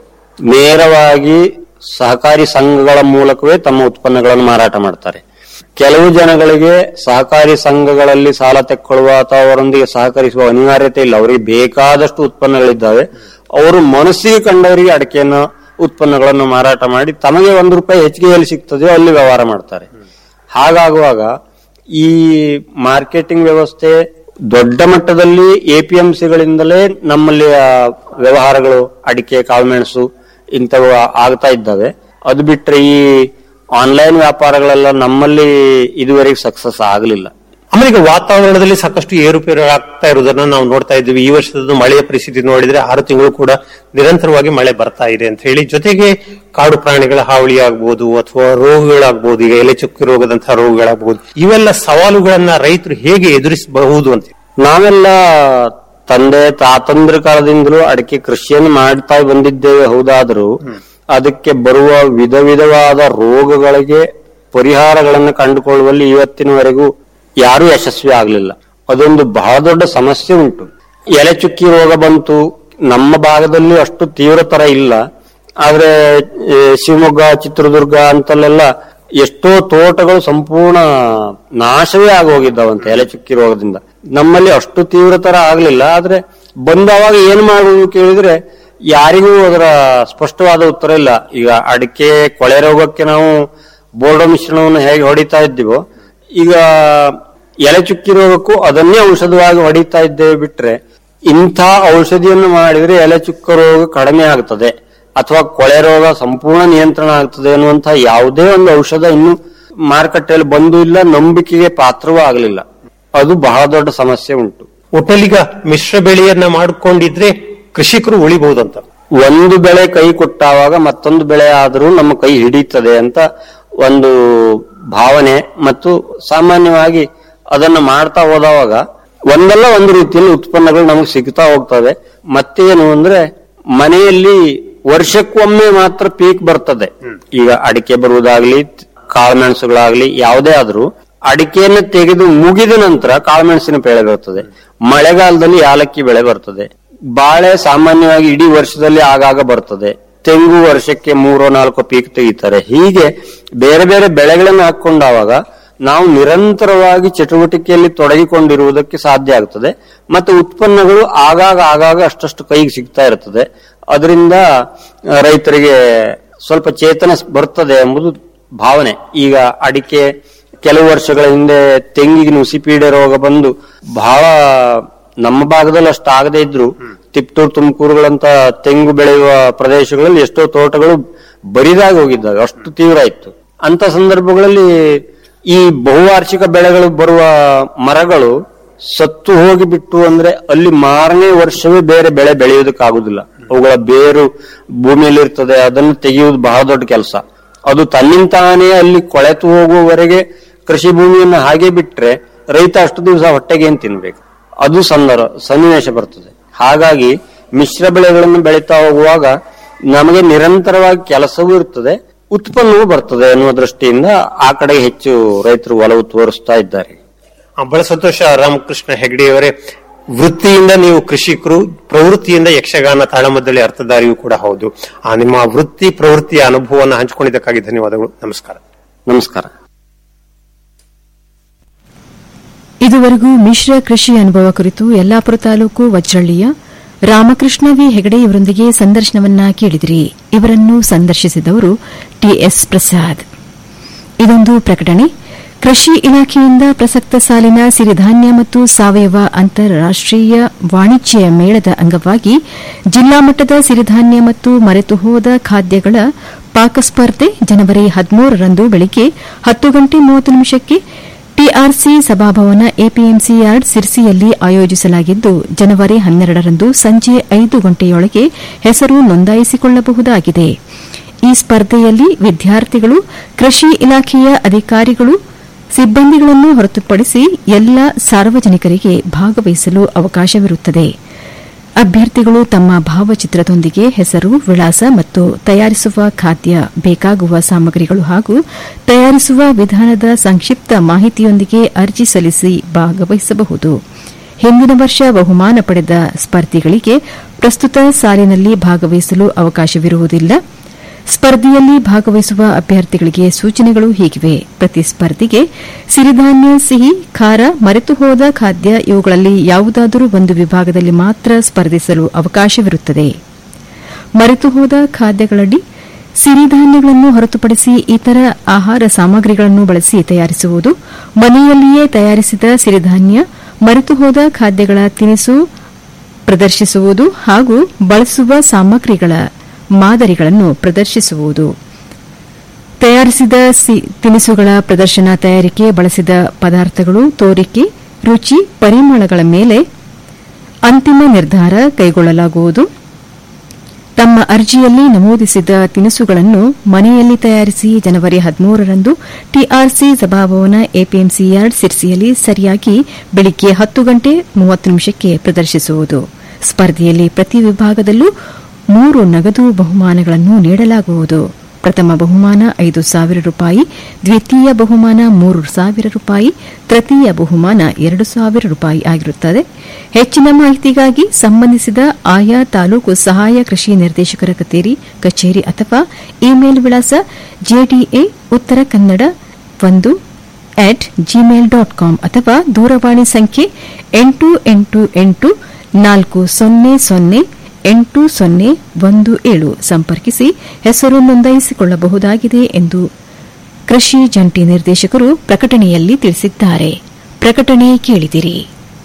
ನೇರವಾಗಿ ಸಹಕಾರಿ ಸಂಘಗಳ ಮೂಲಕವೇ ತಮ್ಮ ಉತ್ಪನ್ನಗಳನ್ನು ಮಾರಾಟ ಮಾಡ್ತಾರೆ ಕೆಲವು ಜನಗಳಿಗೆ ಸಹಕಾರಿ ಸಂಘಗಳಲ್ಲಿ ಸಾಲ ತೆಕ್ಕೊಳ್ಳುವ ಅಥವಾ ಅವರೊಂದಿಗೆ ಸಹಕರಿಸುವ ಅನಿವಾರ್ಯತೆ ಇಲ್ಲ ಅವರಿಗೆ ಬೇಕಾದಷ್ಟು ಉತ್ಪನ್ನಗಳಿದ್ದಾವೆ ಅವರು ಮನಸ್ಸಿಗೆ ಕಂಡವರಿಗೆ ಅಡಿಕೆಯನ್ನು ಉತ್ಪನ್ನಗಳನ್ನು ಮಾರಾಟ ಮಾಡಿ ತಮಗೆ ಒಂದು ರೂಪಾಯಿ ಹೆಚ್ಚಿಗೆ ಎಲ್ಲಿ ಸಿಗ್ತದೆಯೋ ಅಲ್ಲಿ ವ್ಯವಹಾರ ಮಾಡ್ತಾರೆ ಹಾಗಾಗುವಾಗ ಈ ಮಾರ್ಕೆಟಿಂಗ್ ವ್ಯವಸ್ಥೆ ದೊಡ್ಡ ಮಟ್ಟದಲ್ಲಿ ಎಪಿಎಂಸಿಗಳಿಂದಲೇ ನಮ್ಮಲ್ಲಿ ಆ ವ್ಯವಹಾರಗಳು ಅಡಿಕೆ ಕಾಳುಮೆಣಸು ಇಂಥವು ಆಗ್ತಾ ಇದ್ದಾವೆ ಅದು ಬಿಟ್ರೆ ಈ ಆನ್ಲೈನ್ ವ್ಯಾಪಾರಗಳೆಲ್ಲ ನಮ್ಮಲ್ಲಿ ಇದುವರೆಗೆ ಸಕ್ಸಸ್ ಆಗಲಿಲ್ಲ ಆಮೇಲೆ ಈಗ ವಾತಾವರಣದಲ್ಲಿ ಸಾಕಷ್ಟು ಏರುಪೇರು ಆಗ್ತಾ ಇರುವುದನ್ನ ನಾವು ನೋಡ್ತಾ ಇದ್ದೀವಿ ಈ ವರ್ಷದ ಮಳೆಯ ಪರಿಸ್ಥಿತಿ ನೋಡಿದ್ರೆ ಆರು ತಿಂಗಳು ಕೂಡ ನಿರಂತರವಾಗಿ ಮಳೆ ಬರ್ತಾ ಇದೆ ಅಂತ ಹೇಳಿ ಜೊತೆಗೆ ಕಾಡು ಪ್ರಾಣಿಗಳ ಹಾವಳಿ ಆಗ್ಬೋದು ಅಥವಾ ರೋಗಗಳಾಗ್ಬೋದು ಈಗ ಎಲೆ ಚುಕ್ಕಿ ರೋಗದಂತಹ ರೋಗಗಳಾಗ್ಬೋದು ಇವೆಲ್ಲ ಸವಾಲುಗಳನ್ನ ರೈತರು ಹೇಗೆ ಎದುರಿಸಬಹುದು ಅಂತ ನಾವೆಲ್ಲ ತಂದೆ ತಾತಂದ್ರ ಕಾಲದಿಂದಲೂ ಅಡಿಕೆ ಕೃಷಿಯನ್ನು ಮಾಡ್ತಾ ಬಂದಿದ್ದೇವೆ ಹೌದಾದರೂ ಅದಕ್ಕೆ ಬರುವ ವಿಧ ವಿಧವಾದ ರೋಗಗಳಿಗೆ ಪರಿಹಾರಗಳನ್ನು ಕಂಡುಕೊಳ್ಳುವಲ್ಲಿ ಇವತ್ತಿನವರೆಗೂ ಯಾರೂ ಯಶಸ್ವಿ ಆಗಲಿಲ್ಲ ಅದೊಂದು ಬಹಳ ದೊಡ್ಡ ಸಮಸ್ಯೆ ಉಂಟು ಎಲೆ ಚುಕ್ಕಿ ರೋಗ ಬಂತು ನಮ್ಮ ಭಾಗದಲ್ಲಿ ಅಷ್ಟು ತೀವ್ರತರ ಇಲ್ಲ ಆದ್ರೆ ಆ, ಶಿವಮೊಗ್ಗ ಚಿತ್ರದುರ್ಗ ಅಂತಲ್ಲೆಲ್ಲ ಎಷ್ಟೋ ತೋಟಗಳು ಸಂಪೂರ್ಣ ನಾಶವೇ ಆಗೋಗಿದ್ದಾವಂತೆ ಎಲೆ ಚುಕ್ಕಿ ರೋಗದಿಂದ ನಮ್ಮಲ್ಲಿ ಅಷ್ಟು ತೀವ್ರತರ ಆಗ್ಲಿಲ್ಲ ಆದ್ರೆ ಬಂದವಾಗ ಏನ್ ಮಾಡುವುದು ಕೇಳಿದ್ರೆ ಯಾರಿಗೂ ಅದರ ಸ್ಪಷ್ಟವಾದ ಉತ್ತರ ಇಲ್ಲ ಈಗ ಅಡಿಕೆ ಕೊಳೆ ರೋಗಕ್ಕೆ ನಾವು ಬೋರ್ಡೋ ಮಿಶ್ರಣವನ್ನು ಹೇಗೆ ಹೊಡಿತಾ ಇದ್ದೀವೋ ಈಗ ಎಲೆ ಚುಕ್ಕಿ ರೋಗಕ್ಕೂ ಅದನ್ನೇ ಔಷಧವಾಗಿ ಹೊಡಿತಾ ಇದ್ದೇವೆ ಬಿಟ್ರೆ ಇಂಥ ಔಷಧಿಯನ್ನು ಮಾಡಿದ್ರೆ ಎಲೆ ಚುಕ್ಕ ರೋಗ ಕಡಿಮೆ ಆಗ್ತದೆ ಅಥವಾ ಕೊಳೆ ರೋಗ ಸಂಪೂರ್ಣ ನಿಯಂತ್ರಣ ಆಗ್ತದೆ ಅನ್ನುವಂತಹ ಯಾವುದೇ ಒಂದು ಔಷಧ ಇನ್ನು ಮಾರುಕಟ್ಟೆಯಲ್ಲಿ ಬಂದು ಇಲ್ಲ ನಂಬಿಕೆಗೆ ಪಾತ್ರವೂ ಆಗಲಿಲ್ಲ ಅದು ಬಹಳ ದೊಡ್ಡ ಸಮಸ್ಯೆ ಉಂಟು ಒಟ್ಟಲ್ಲಿಗ ಮಿಶ್ರ ಬೆಳೆಯನ್ನ ಮಾಡಿಕೊಂಡಿದ್ರೆ ಕೃಷಿಕರು ಉಳಿಬಹುದಂತ ಒಂದು ಬೆಳೆ ಕೈ ಕೊಟ್ಟಾವಾಗ ಮತ್ತೊಂದು ಬೆಳೆ ಆದರೂ ನಮ್ಮ ಕೈ ಹಿಡಿಯುತ್ತದೆ ಅಂತ ಒಂದು ಭಾವನೆ ಮತ್ತು ಸಾಮಾನ್ಯವಾಗಿ ಅದನ್ನ ಮಾಡ್ತಾ ಹೋದವಾಗ ಒಂದಲ್ಲ ಒಂದು ರೀತಿಯಲ್ಲಿ ಉತ್ಪನ್ನಗಳು ನಮಗೆ ಸಿಗ್ತಾ ಹೋಗ್ತವೆ ಮತ್ತೇನು ಅಂದ್ರೆ ಮನೆಯಲ್ಲಿ ವರ್ಷಕ್ಕೊಮ್ಮೆ ಮಾತ್ರ ಪೀಕ್ ಬರ್ತದೆ ಈಗ ಅಡಿಕೆ ಬರುವುದಾಗ್ಲಿ ಕಾಳುಮೆಣಸುಗಳಾಗ್ಲಿ ಯಾವುದೇ ಆದ್ರೂ ಅಡಿಕೆಯನ್ನು ತೆಗೆದು ಮುಗಿದ ನಂತರ ಕಾಳುಮೆಣಸಿನ ಬೆಳೆ ಬರ್ತದೆ ಮಳೆಗಾಲದಲ್ಲಿ ಯಾಲಕ್ಕಿ ಬೆಳೆ ಬರ್ತದೆ ಬಾಳೆ ಸಾಮಾನ್ಯವಾಗಿ ಇಡೀ ವರ್ಷದಲ್ಲಿ ಆಗಾಗ ಬರ್ತದೆ ತೆಂಗು ವರ್ಷಕ್ಕೆ ಮೂರೋ ನಾಲ್ಕು ಪೀಕ್ ತೆಗಿತಾರೆ ಹೀಗೆ ಬೇರೆ ಬೇರೆ ಬೆಳೆಗಳನ್ನು ಹಾಕೊಂಡಾವಾಗ ನಾವು ನಿರಂತರವಾಗಿ ಚಟುವಟಿಕೆಯಲ್ಲಿ ತೊಡಗಿಕೊಂಡಿರುವುದಕ್ಕೆ ಸಾಧ್ಯ ಆಗ್ತದೆ ಮತ್ತು ಉತ್ಪನ್ನಗಳು ಆಗಾಗ ಆಗಾಗ ಅಷ್ಟಷ್ಟು ಕೈಗೆ ಸಿಗ್ತಾ ಇರ್ತದೆ ಅದರಿಂದ ಆ, ರೈತರಿಗೆ ಸ್ವಲ್ಪ ಚೇತನ ಬರ್ತದೆ ಎಂಬುದು ಭಾವನೆ ಈಗ ಅಡಿಕೆ ಕೆಲವು ವರ್ಷಗಳ ಹಿಂದೆ ತೆಂಗಿಗೆ ನುಸಿಪೀಡೆ ರೋಗ ಬಂದು ಬಹಳ ನಮ್ಮ ಭಾಗದಲ್ಲಿ ಅಷ್ಟು ಆಗದೆ ಇದ್ರು ತಿಪ್ಟೂರು ತುಮಕೂರುಗಳಂತ ತೆಂಗು ಬೆಳೆಯುವ ಪ್ರದೇಶಗಳಲ್ಲಿ ಎಷ್ಟೋ ತೋಟಗಳು ಬರಿದಾಗಿ ಹೋಗಿದ್ದಾವೆ ಅಷ್ಟು ತೀವ್ರ ಇತ್ತು ಅಂತ ಸಂದರ್ಭಗಳಲ್ಲಿ ಈ ಬಹುವಾರ್ಷಿಕ ಬೆಳೆಗಳು ಬರುವ ಮರಗಳು ಸತ್ತು ಹೋಗಿಬಿಟ್ಟು ಅಂದ್ರೆ ಅಲ್ಲಿ ಮಾರನೇ ವರ್ಷವೇ ಬೇರೆ ಬೆಳೆ ಬೆಳೆಯೋದಕ್ಕಾಗುದಿಲ್ಲ ಅವುಗಳ ಬೇರು ಭೂಮಿಯಲ್ಲಿ ಇರ್ತದೆ ಅದನ್ನು ತೆಗೆಯುವುದು ಬಹಳ ದೊಡ್ಡ ಕೆಲಸ ಅದು ತನ್ನಿಂತಾನೇ ಅಲ್ಲಿ ಕೊಳೆತು ಹೋಗುವವರೆಗೆ ಕೃಷಿ ಭೂಮಿಯನ್ನು ಹಾಗೆ ಬಿಟ್ರೆ ರೈತ ಅಷ್ಟು ದಿವಸ ಹೊಟ್ಟೆಗೆ ಏನ್ ತಿನ್ಬೇಕು ಅದು ಸಂದರ್ಭ ಸನ್ನಿವೇಶ ಬರ್ತದೆ ಹಾಗಾಗಿ ಮಿಶ್ರ ಬೆಳೆಗಳನ್ನು ಬೆಳೀತಾ ಹೋಗುವಾಗ ನಮಗೆ ನಿರಂತರವಾಗಿ ಕೆಲಸವೂ ಇರ್ತದೆ ಉತ್ಪನ್ನವೂ ಬರ್ತದೆ ಅನ್ನುವ ದೃಷ್ಟಿಯಿಂದ ಆ ಕಡೆ ಹೆಚ್ಚು ರೈತರು ಒಲವು ತೋರಿಸ್ತಾ ಇದ್ದಾರೆ ಆ, ಬಹಳ ಸಂತೋಷ ರಾಮಕೃಷ್ಣ ಹೆಗಡೆಯವರೇ ವೃತ್ತಿಯಿಂದ ನೀವು ಕೃಷಿಕರು ಪ್ರವೃತ್ತಿಯಿಂದ ಯಕ್ಷಗಾನ ತಾಳಮದ್ದಳೆ ಅರ್ಥಧಾರಿಯೂ ಕೂಡ ಹೌದು ಆ ನಿಮ್ಮ ವೃತ್ತಿ ಪ್ರವೃತ್ತಿಯ ಅನುಭವವನ್ನು ಹಂಚಿಕೊಂಡಿದ್ದಕ್ಕಾಗಿ ಧನ್ಯವಾದಗಳು ನಮಸ್ಕಾರ ನಮಸ್ಕಾರ ಇದುವರೆಗೂ ಮಿಶ್ರ ಕೃಷಿ ಅನುಭವ ಕುರಿತು ಯಲ್ಲಾಪುರ ತಾಲೂಕು ವಜ್ರಳ್ಳಿಯ ರಾಮಕೃಷ್ಣ ವಿ ಹೆಗಡೆ ಇವರೊಂದಿಗೆ ಸಂದರ್ಶನವನ್ನ ಕೇಳಿದಿರಿ ಇವರನ್ನು ಸಂದರ್ಶಿಸಿದವರು ಟಿಎಸ್ ಪ್ರಸಾದ್ ಇದೊಂದು ಪ್ರಕಟಣೆ ಕೃಷಿ ಇಲಾಖೆಯಿಂದ ಪ್ರಸಕ್ತ ಸಾಲಿನ ಸಿರಿಧಾನ್ಯ ಮತ್ತು ಸಾವಯವ ಅಂತಾರಾಷ್ಟೀಯ ವಾಣಿಜ್ಯ ಮೇಳದ ಅಂಗವಾಗಿ ಜಿಲ್ಲಾ ಮಟ್ಟದ ಸಿರಿಧಾನ್ಯ ಮತ್ತು ಮರೆತು ಹೋದ ಖಾದ್ಯಗಳ ಪಾಕಸ್ಪರ್ಧೆ ಜನವರಿ ಹದಿಮೂರರಂದು ಬೆಳಿಗ್ಗೆ ಹತ್ತು ಗಂಟೆ ಮೂವತ್ತು ನಿಮಿಷಕ್ಕೆ ಟಿಆರ್ಸಿ ಸಭಾಭವನ ಎಪಿಎಂಸಿ ಯಾರ್ಡ್ ಸಿರ್ಸಿಯಲ್ಲಿ ಆಯೋಜಿಸಲಾಗಿದ್ದು ಜನವರಿ ಹನ್ನೆರಡರಂದು ಸಂಜೆ ಐದು ಗಂಟೆಯೊಳಗೆ ಹೆಸರು ನೋಂದಾಯಿಸಿಕೊಳ್ಳಬಹುದಾಗಿದೆ ಈ ಸ್ಪರ್ಧೆಯಲ್ಲಿ ವಿದ್ಯಾರ್ಥಿಗಳು ಕೃಷಿ ಇಲಾಖೆಯ ಅಧಿಕಾರಿಗಳು ಸಿಬ್ಬಂದಿಗಳನ್ನು ಹೊರತುಪಡಿಸಿ ಎಲ್ಲ ಸಾರ್ವಜನಿಕರಿಗೆ ಭಾಗವಹಿಸಲು ಅವಕಾಶವಿರುತ್ತದೆ ಅಭ್ಯರ್ಥಿಗಳು ತಮ್ಮ ಭಾವಚಿತ್ರದೊಂದಿಗೆ ಹೆಸರು ವಿಳಾಸ ಮತ್ತು ತಯಾರಿಸುವ ಖಾದ್ಯ ಬೇಕಾಗುವ ಸಾಮಗ್ರಿಗಳು ಹಾಗೂ ತಯಾರಿಸುವ ವಿಧಾನದ ಸಂಕ್ಷಿಪ್ತ ಮಾಹಿತಿಯೊಂದಿಗೆ ಅರ್ಜಿ ಸಲ್ಲಿಸಿ ಭಾಗವಹಿಸಬಹುದು ಹಿಂದಿನ ವರ್ಷ ಬಹುಮಾನ ಪಡೆದ ಸ್ಪರ್ಧಿಗಳಿಗೆ ಪ್ರಸ್ತುತ ಸಾಲಿನಲ್ಲಿ ಭಾಗವಹಿಸಲು ಅವಕಾಶವಿರುವುದಿಲ್ಲ ಸ್ಪರ್ಧೆಯಲ್ಲಿ ಭಾಗವಹಿಸುವ ಅಭ್ಯರ್ಥಿಗಳಿಗೆ ಸೂಚನೆಗಳು ಹೀಗಿವೆ ಪ್ರತಿ ಸ್ಪರ್ಧಿಗೆ ಸಿರಿಧಾನ್ಯ ಸಿಹಿ ಖಾರ ಮರೆತು ಹೋದ ಖಾದ್ಯ ಇವುಗಳಲ್ಲಿ ಯಾವುದಾದರೂ ಒಂದು ವಿಭಾಗದಲ್ಲಿ ಮಾತ್ರ ಸ್ಪರ್ಧಿಸಲು ಅವಕಾಶವಿರುತ್ತದೆ ಮರೆತು ಹೋದ ಖಾದ್ಯಗಳಡಿ ಸಿರಿಧಾನ್ಯಗಳನ್ನು ಹೊರತುಪಡಿಸಿ ಇತರ ಆಹಾರ ಸಾಮಗ್ರಿಗಳನ್ನು ಬಳಸಿ ತಯಾರಿಸುವುದು ಮನೆಯಲ್ಲಿಯೇ ತಯಾರಿಸಿದ ಸಿರಿಧಾನ್ಯ ಮರೆತು ಹೋದ ಖಾದ್ಯಗಳ ತಿನಿಸು ಪ್ರದರ್ಶಿಸುವುದು ಹಾಗೂ ಬಳಸುವ ಸಾಮಗ್ರಿಗಳ ಮಾದರಿಗಳನ್ನು ಪ್ರದರ್ಶಿಸುವುದು ತಯಾರಿಸಿದ ಸಿ- ತಿನಿಸುಗಳ ಪ್ರದರ್ಶನ ತಯಾರಿಕೆ ಬಳಸಿದ ಪದಾರ್ಥಗಳು ತೋರಿಕೆ ರುಚಿ ಪರಿಮಳಗಳ ಮೇಲೆ ಅಂತಿಮ ನಿರ್ಧಾರ ಕೈಗೊಳ್ಳಲಾಗುವುದು ತಮ್ಮ ಅರ್ಜಿಯಲ್ಲಿ ನಮೂದಿಸಿದ ತಿನಿಸುಗಳನ್ನು ಮನೆಯಲ್ಲಿ ತಯಾರಿಸಿ ಜನವರಿ ಹದಿಮೂರರಂದು ಟಿಆರ್ಸಿ ಸಭಾಭವನ ಎಪಿಎಂಸಿ ಯಾರ್ಡ್ ಸಿರ್ಸಿಯಲ್ಲಿ ಸರಿಯಾಗಿ ಬೆಳಿಗ್ಗೆ ಹತ್ತು ಗಂಟೆ ಮೂವತ್ತು ನಿಮಿಷಕ್ಕೆ ಪ್ರದರ್ಶಿಸುವುದು ಸ್ಪರ್ಧೆಯಲ್ಲಿ ಪ್ರತಿ ವಿಭಾಗದಲ್ಲೂ ಮೂರು ನಗದು ಬಹುಮಾನಗಳನ್ನು ನೀಡಲಾಗುವುದು ಪ್ರಥಮ ಬಹುಮಾನ ಐದು ಸಾವಿರ ರೂಪಾಯಿ ದ್ವಿತೀಯ ಬಹುಮಾನ ಮೂರು ಸಾವಿರ ರೂಪಾಯಿ ತೃತೀಯ ಬಹುಮಾನ ಎರಡು ಸಾವಿರ ರೂಪಾಯಿ ಆಗಿರುತ್ತದೆ ಹೆಚ್ಚಿನ ಮಾಹಿತಿಗಾಗಿ ಸಂಬಂಧಿಸಿದ ಆಯಾ ತಾಲೂಕು ಸಹಾಯ ಕೃಷಿ ನಿರ್ದೇಶಕರ ಕಚೇರಿ ಕಚೇರಿ ಅಥವಾ ಇಮೇಲ್ ವಿಳಾಸ ಜೆಡಿಎ ಉತ್ತರ ಕನ್ನಡ ಒಂದು ಅಟ್ ಜಿಮೇಲ್ ಡಾಟ್ ಕಾಂ ಅಥವಾ ದೂರವಾಣಿ ಸಂಖ್ಯೆ ಎಂಟು ಎಂಟು ಎಂಟು ನಾಲ್ಕು ಸೊನ್ನೆ ಸೊನ್ನೆ ಎಂಟು ಸೊನ್ನೆ ಒಂದು ಏಳು ಸಂಪರ್ಕಿಸಿ ಹೆಸರು ನೋಂದಾಯಿಸಿಕೊಳ್ಳಬಹುದಾಗಿದೆ ಎಂದು ಕೃಷಿ ಜಂಟಿ ನಿರ್ದೇಶಕರು ಪ್ರಕಟಣೆಯಲ್ಲಿ ತಿಳಿಸಿದ್ದಾರೆ ಪ್ರಕಟಣೆ ಕೇಳಿದಿರಿ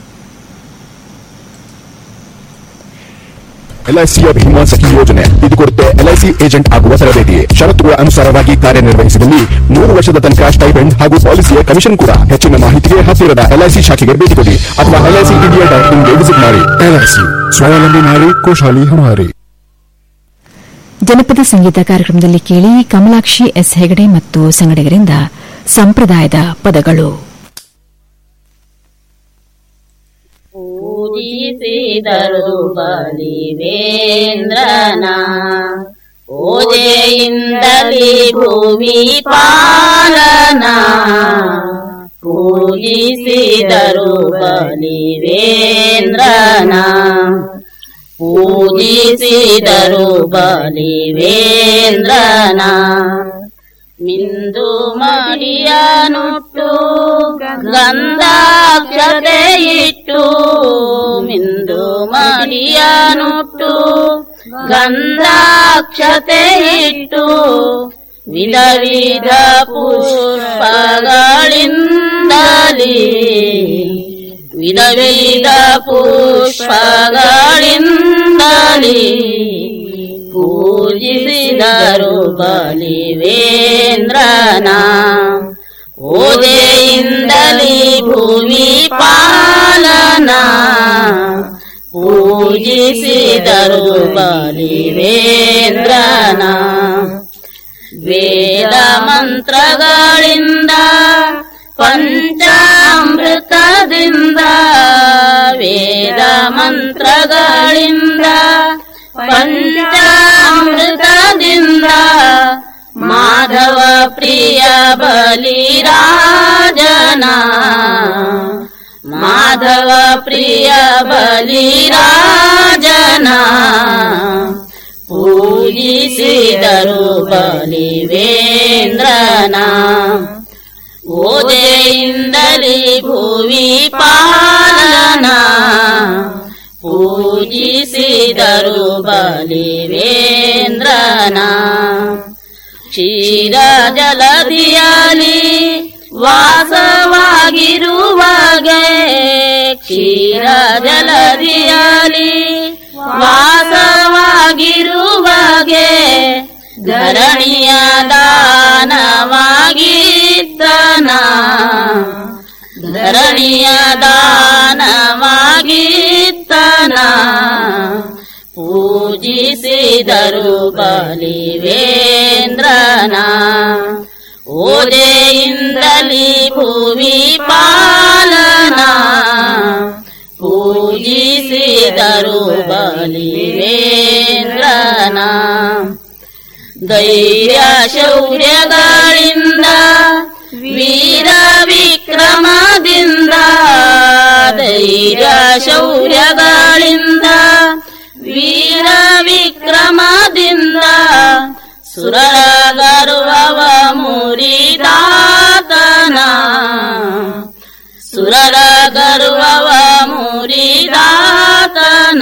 ಎಲ್ಐಸಿಯ ಭೀಮಾ ಸಖಿ ಯೋಜನೆ ಇದು ಕೊಡುತ್ತೆ ಎಲ್ಐಸಿ ಏಜೆಂಟ್ ಆಗುವ ತರಬೇತಿ ಷರತ್ತುಗಳ ಅನುಸಾರವಾಗಿ ಕಾರ್ಯನಿರ್ವಹಿಸಿದಲ್ಲಿ ಮೂರು ವರ್ಷದ ತನಕ ಸ್ಟೈಪೆಂಡ್ ಹಾಗೂ ಪಾಲಿಸಿಯ ಕಮಿಷನ್ ಕೂಡ ಹೆಚ್ಚಿನ ಮಾಹಿತಿಗೆ ಹತ್ತಿರದ ಎಲ್ಐಸಿ ಶಾಖೆಗೆ ಭೇಟಿ ಕೊಡಿ ಅಥವಾ ಎಲ್ಐಸಿ ಇಂಡಿಯಾ ಡಾಟ್ ಇನ್ಗೆ ವಿಸಿಟ್ ಮಾಡಿ ಎಲ್ಐಸಿ ಸ್ವಾವಲಂಬಿ ನಾರಿ ಕೋಶಾಲಿ ಹಮಾರಿ ಜನಪದ ಸಂಗೀತ ಕಾರ್ಯಕ್ರಮದಲ್ಲಿ ಕೇಳಿ ಕಮಲಾಕ್ಷಿ ಎಸ್ ಹೆಗಡೆ ಮತ್ತು ಸಂಗಡಿಗರಿಂದ ಸಂಪ್ರದಾಯದ ಪದಗಳು ಪೂಜಿಸಿದರು ಬಲಿವೇಂದ್ರನ ಓಜೆಯಿಂದಲಿ ಭೂಮಿ ಪಾಲನ ಪೂಜಿಸಿದರು ಬಲಿವೇಂದ್ರನ ಪೂಜಿಸಿದರು ಬಲಿವೇಂದ್ರನ ಮಿಂದು ಮಡಿಯನುಟ್ಟು ಗಂಧಾಕ್ಷತೆ ಇಟ್ಟು ಮಿಂದು ಮಡಿಯನುಟ್ಟು ಗಂಧಾಕ್ಷತೆ ಇಟ್ಟು ವಿಧ ವಿಧ ಪುಷ್ಪಗಳಿಂದಲೇ ವಿಧ ವಿಧ ಪುಷ್ಪಗಳಿಂದಲೇ ಪೂಜಿಸಿದರು ಬಲಿವೇಂದ್ರನ ಓದೆಯಿಂದಲೇ ಭೂಮಿ ಪಾಲನ ಪೂಜಿಸಿದರು ಬಲಿವೇಂದ್ರನ ವೇದ ಮಂತ್ರಗಳಿಂದ ಪಂಚಾಮೃತದಿಂದ ವೇದ ಮಂತ್ರಗಳಿಂದ ಪಂಚಾಮೃತದಿಂದ ಮಾಧವ ಪ್ರಿಯ ಬಲಿರಾಜನ ಮಾಧವ ಪ್ರಿಯ ಬಲಿರಾಜನ ಪೂಜಿಸಿದರು ಬಲಿವೇಂದ್ರನ ಓದೆಯಿಂದಲೇ ಭುವಿ ಪಾಲನ ಪೂಜಿಸಿದರು ಬಲಿವೇಂದ್ರನ ಕ್ಷೀರ ಜಲದಿಯಲಿ ವಾಸವಾಗಿರುವಾಗೆ ಕ್ಷೀರ ಜಲದಿಯಲಿ ವಾಸವಾಗಿರುವಾಗೆ ಧರಣಿಯ ದಾನವಾಗಿದ್ದನ ಧರಣಿಯ ದಾನವಾಗಿದ್ದನ ಪೂಜಿಸಿದರು ಬಲಿವೇಂದ್ರನ ಓದೆಯಿಂದಲೇ ಭೂಮಿ ಪಾಲನ ಪೂಜಿಸಿದರು ಬಲಿವೇಂದ್ರನ ಧೈರ್ಯ ಶೌರ್ಯಗಳಿಂದ ವೀರ ವಿಕ್ರಮದಿಂದ ಧೈರ್ಯ ಶೌರ್ಯಗಳಿಂದ ವೀರ ವಿಕ್ರಮದಿಂದ ಸುರರ ಗರ್ವವ ಮುರಿದಾತನ ಸುರರ ಗರ್ವವ ಮುರಿದಾತನ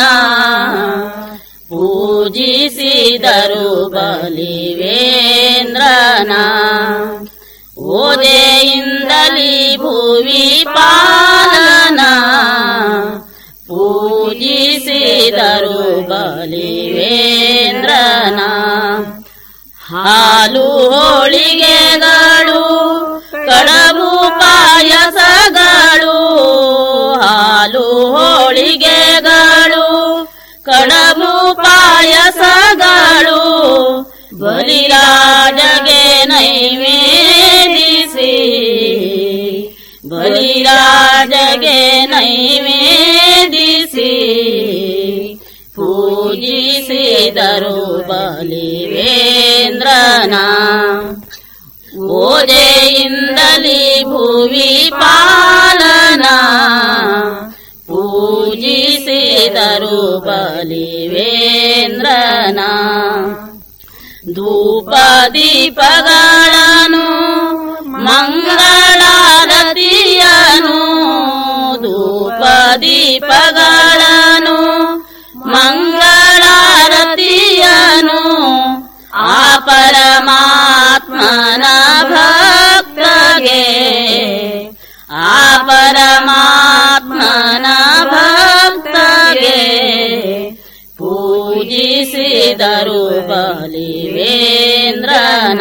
ಪೂಜಿಸಿದರು ಬಲಿವೇಂದ್ರನ ಓದೆಯಿಂದಲೇ ಭುವಿ ಪಾಲನ ಪೂಜಿಸಿದರು ಬಲಿವೇಂದ್ರನ ಹಾಲು ಹೋಳಿಗೆಗಳು ಕಡಬು ಪಾಯಸಗಳು ಹಾಲು ಹೋಳಿಗೆಗಳು ಕಡಬು ಪಾಯಸಗಳು ಬಲಿರಾಜಗೆ ನೈವೇದಿಸಿ ಬಲಿರಾಜಗೆ ನೈವೇದಿಸಿ ಪೂಜಿಸಿದರು ಬಲಿವೇಂದ್ರನ ವೇಂದ್ರನ ಓಜೆಯಿಂದಲಿ ಭುವಿ ಪಾಲನ ಪೂಜಿಸಿದರು ಬಲಿವೇಂದ್ರನ ಧೂಪ ದೀಪಗಳನ್ನು ಮಂಗಳಾರತಿಯನು ಧೂಪ ದೀಪಗಳನ್ನು ಮಂಗಳಾರತಿಯನು ಆ ಪರಮಾತ್ಮನ ಭಕ್ತಗೆ ಆ ಪರಮಾತ್ಮನ ಭಕ್ತಗೆ ಪೂಜಿಸಿದರು ಬಲಿವೇಂದ್ರನ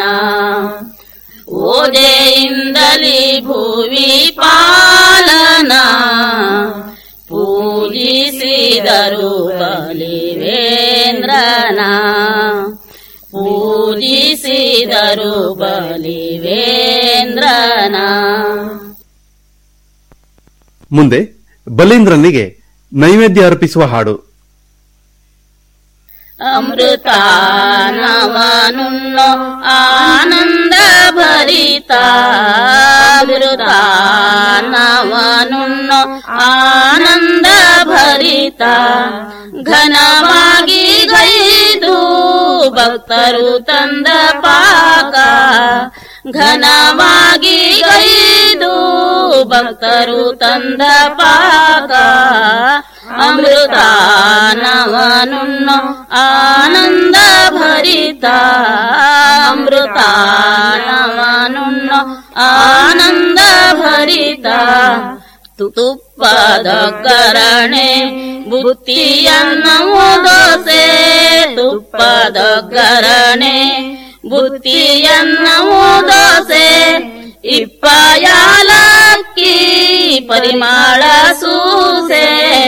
ಓಜೆಯಿಂದಲಿ ಭುವಿ ಪಾಲನ ಪೂಜಿಸಿದರು ಬಲಿವೇಂದ್ರನ ಪೂಜಿಸಿದರು ಬಲಿವೇಂದ್ರನ ಮುಂದೆ ಬಲೀಂದ್ರನಿಗೆ ನೈವೇದ್ಯ ಅರ್ಪಿಸುವ ಹಾಡು ಅಮೃತ ನವನುಣ್ಣೋ ಆನಂದ ಭರಿತ ಅಮೃತ ನವನುಣ್ಣೋ ಆನಂದ ಭರಿತ ಘನವಾಗಿ ಗೈದು ಭಕ್ತರು ತಂದ ಪಾಕ ಘನವಾಗಿ ಗೈದು ಭಕ್ತರು ತಂದ ಪಾಕ ಅಮೃತ ನವನುಣ್ಣೋ ಆನಂದ ಭರಿತ ಅಮೃತ ನವನುಣ್ಣೋ ಆನಂದ ಭರಿತ ತುಪ್ಪದ ಕರಣೆ ಬುತ್ತಿಯನ್ನು ದೋಸೆ ತುಪ್ಪದ ಕರಣೆ ಬುತ್ತಿಯನ್ನು ದೋಸೆ ಇಪ್ಪಯಾಲಕ್ಕಿ ಪರಿಮಾಳ ಸೂಸೆ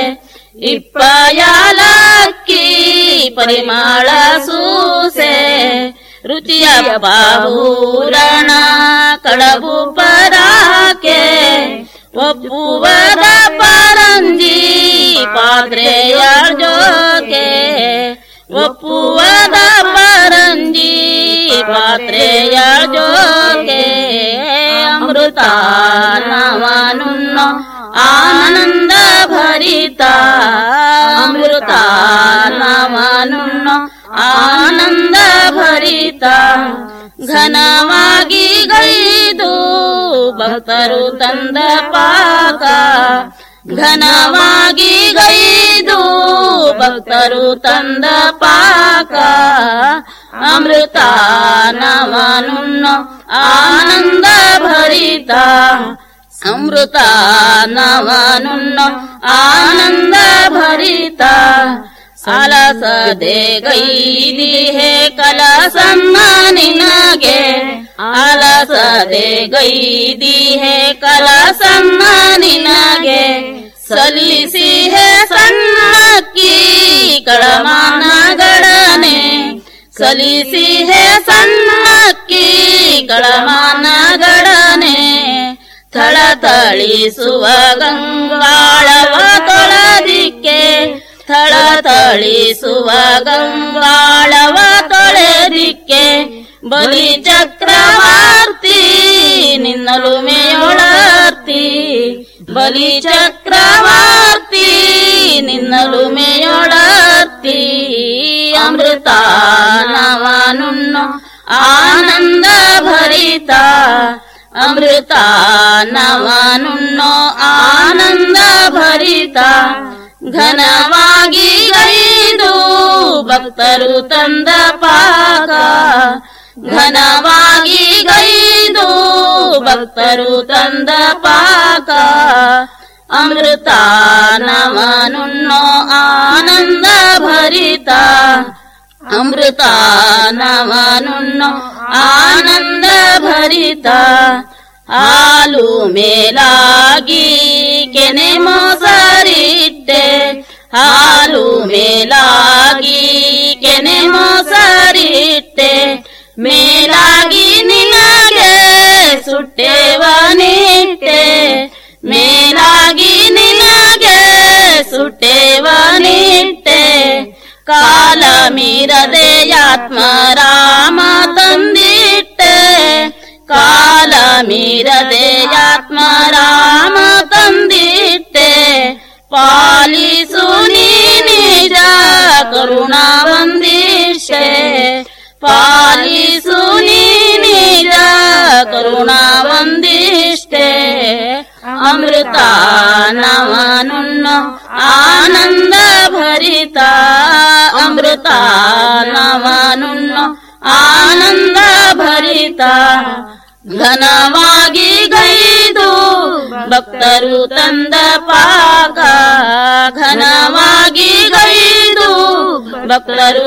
ಇಪ್ಪಯಾಲಕ್ಕಿ ಪರಿಮಾಳ ಸೂಸೆ ರುಚಿಯ ಬಾಬೂರಣ ಕಡಬು ಪರಾಕೆ ಒಪ್ಪುವದ ಪರಂಜಿ ಪಾತ್ರೆಯ ಜೋಕೆ ಒಪ್ಪುವದ ಪರಂಜಿ ಪಾತ್ರೆಯ ಜೋಕೆ ಅಮೃತ ನವನುಣ್ಣೋ ಆನಂದ ಭರಿತ ಅಮೃತ ನವನುಣ್ಣೋ ಆನಂದ ಭರಿತ ಘನವಾಗಿ ಗೈದು ಭಕ್ತರು ತಂದ ಪಾಕ ಘನವಾಗಿ ಗೈದು ಭಕ್ತರು ತಂದ ಪಾಕ ಅಮೃತ ನವನುಣ್ಣೋ ಆನಂದ ಭರಿತ ಅಮೃತ ನವನುಣ್ಣೋ ಆನಂದ ಭರಿತ ಅಲಸದೆ ಗೈದಿ ಹೇ ಕಲಸನ್ನ ನಿನಗೆ ಅಲಸದೆ ಗೈದಿ ಹೇ ಕಲಸನ್ನ ನಿನಗೆ ಸಲ್ಲಿಸಿ ಹೇ ಸಣ್ಣಕ್ಕಿ ಕಳಮಾನಗಡನೆ ಸಲ್ಲಿಸಿ ಹೇ ಸಣ್ಣಕ್ಕಿ ಕಳಮಾನಗಡನೆ ಥಳಥಳಿಸುವ ಗಂಗಾಳವ ತೊಳೆದಿಕ್ಕೆ ಥಳಥಳಿಸುವ ಗಂಗಾಳವ ತೊಳೆದಿಕ್ಕೆ ಬಲಿ ಚಕ್ರವರ್ತಿ ನಿನ್ನಲು ಮೇಯೊಳರ್ತಿ ಬಲಿ ಚಕ್ರವರ್ತಿ ನಿನ್ನಲು ಮೇಯೊಳರ್ತಿ ಅಮೃತ ನವನುಣ್ಣೋ ಆನಂದ ಭರಿತ ಅಮೃತ ನವನುಣ್ಣೋ ಆನಂದ ಭರಿತ ಘನವಾಗಿ ಗೈದು ಭಕ್ತರು ತಂದ ಪಾಕ ಘನವಾಗಿ ಗೈದು ಭಕ್ತರು ತಂದ ಪಾಕ ಅಮೃತ ನವನುಣ್ಣೋ ಆನಂದ ಭರಿತ ಅಮೃತ ನವನುಣ್ಣೋ ಆನಂದ ಭರಿತ ಹಾಲು ಮೇಲಾಗಿ ಕೆನೆ ಮೊಸರಿಟ್ಟೆ ಹಾಲು ಮೇಲಾಗಿ ಕೆನೆ ಮೊಸರಿಟ್ಟೆ ಮೇಲಾಗಿ ನಿನಗೆ ಸುಟ್ಟೆವನಿಟ್ಟೆ ಮೇಲಾಗಿ ನಿನಗೆ ಸುಟ್ಟೆವನಿಟ್ಟೆ ಕಾಲ ಮೀರದೆ ಆತ್ಮ ರಾಮ ತಂದಿ ಕರುಣಾ ಒಂದಿಷ್ಟೇ ಪಾಲಿಸು ನೀ ನಿಜ ಕರುಣಾ ಒಂದಿಷ್ಟೇ ಅಮೃತ ನವನುಣ್ಣ ಆನಂದ ಭರಿತ ಅಮೃತ ನವನುಣ್ಣ ಆನಂದ ಭರಿತ ಘನವಾಗಿ ಗೈದು ಭಕ್ತರು ತಂದ ಪಾಕ ಘನವಾಗಿ ಗೈದು ಭಕ್ತರು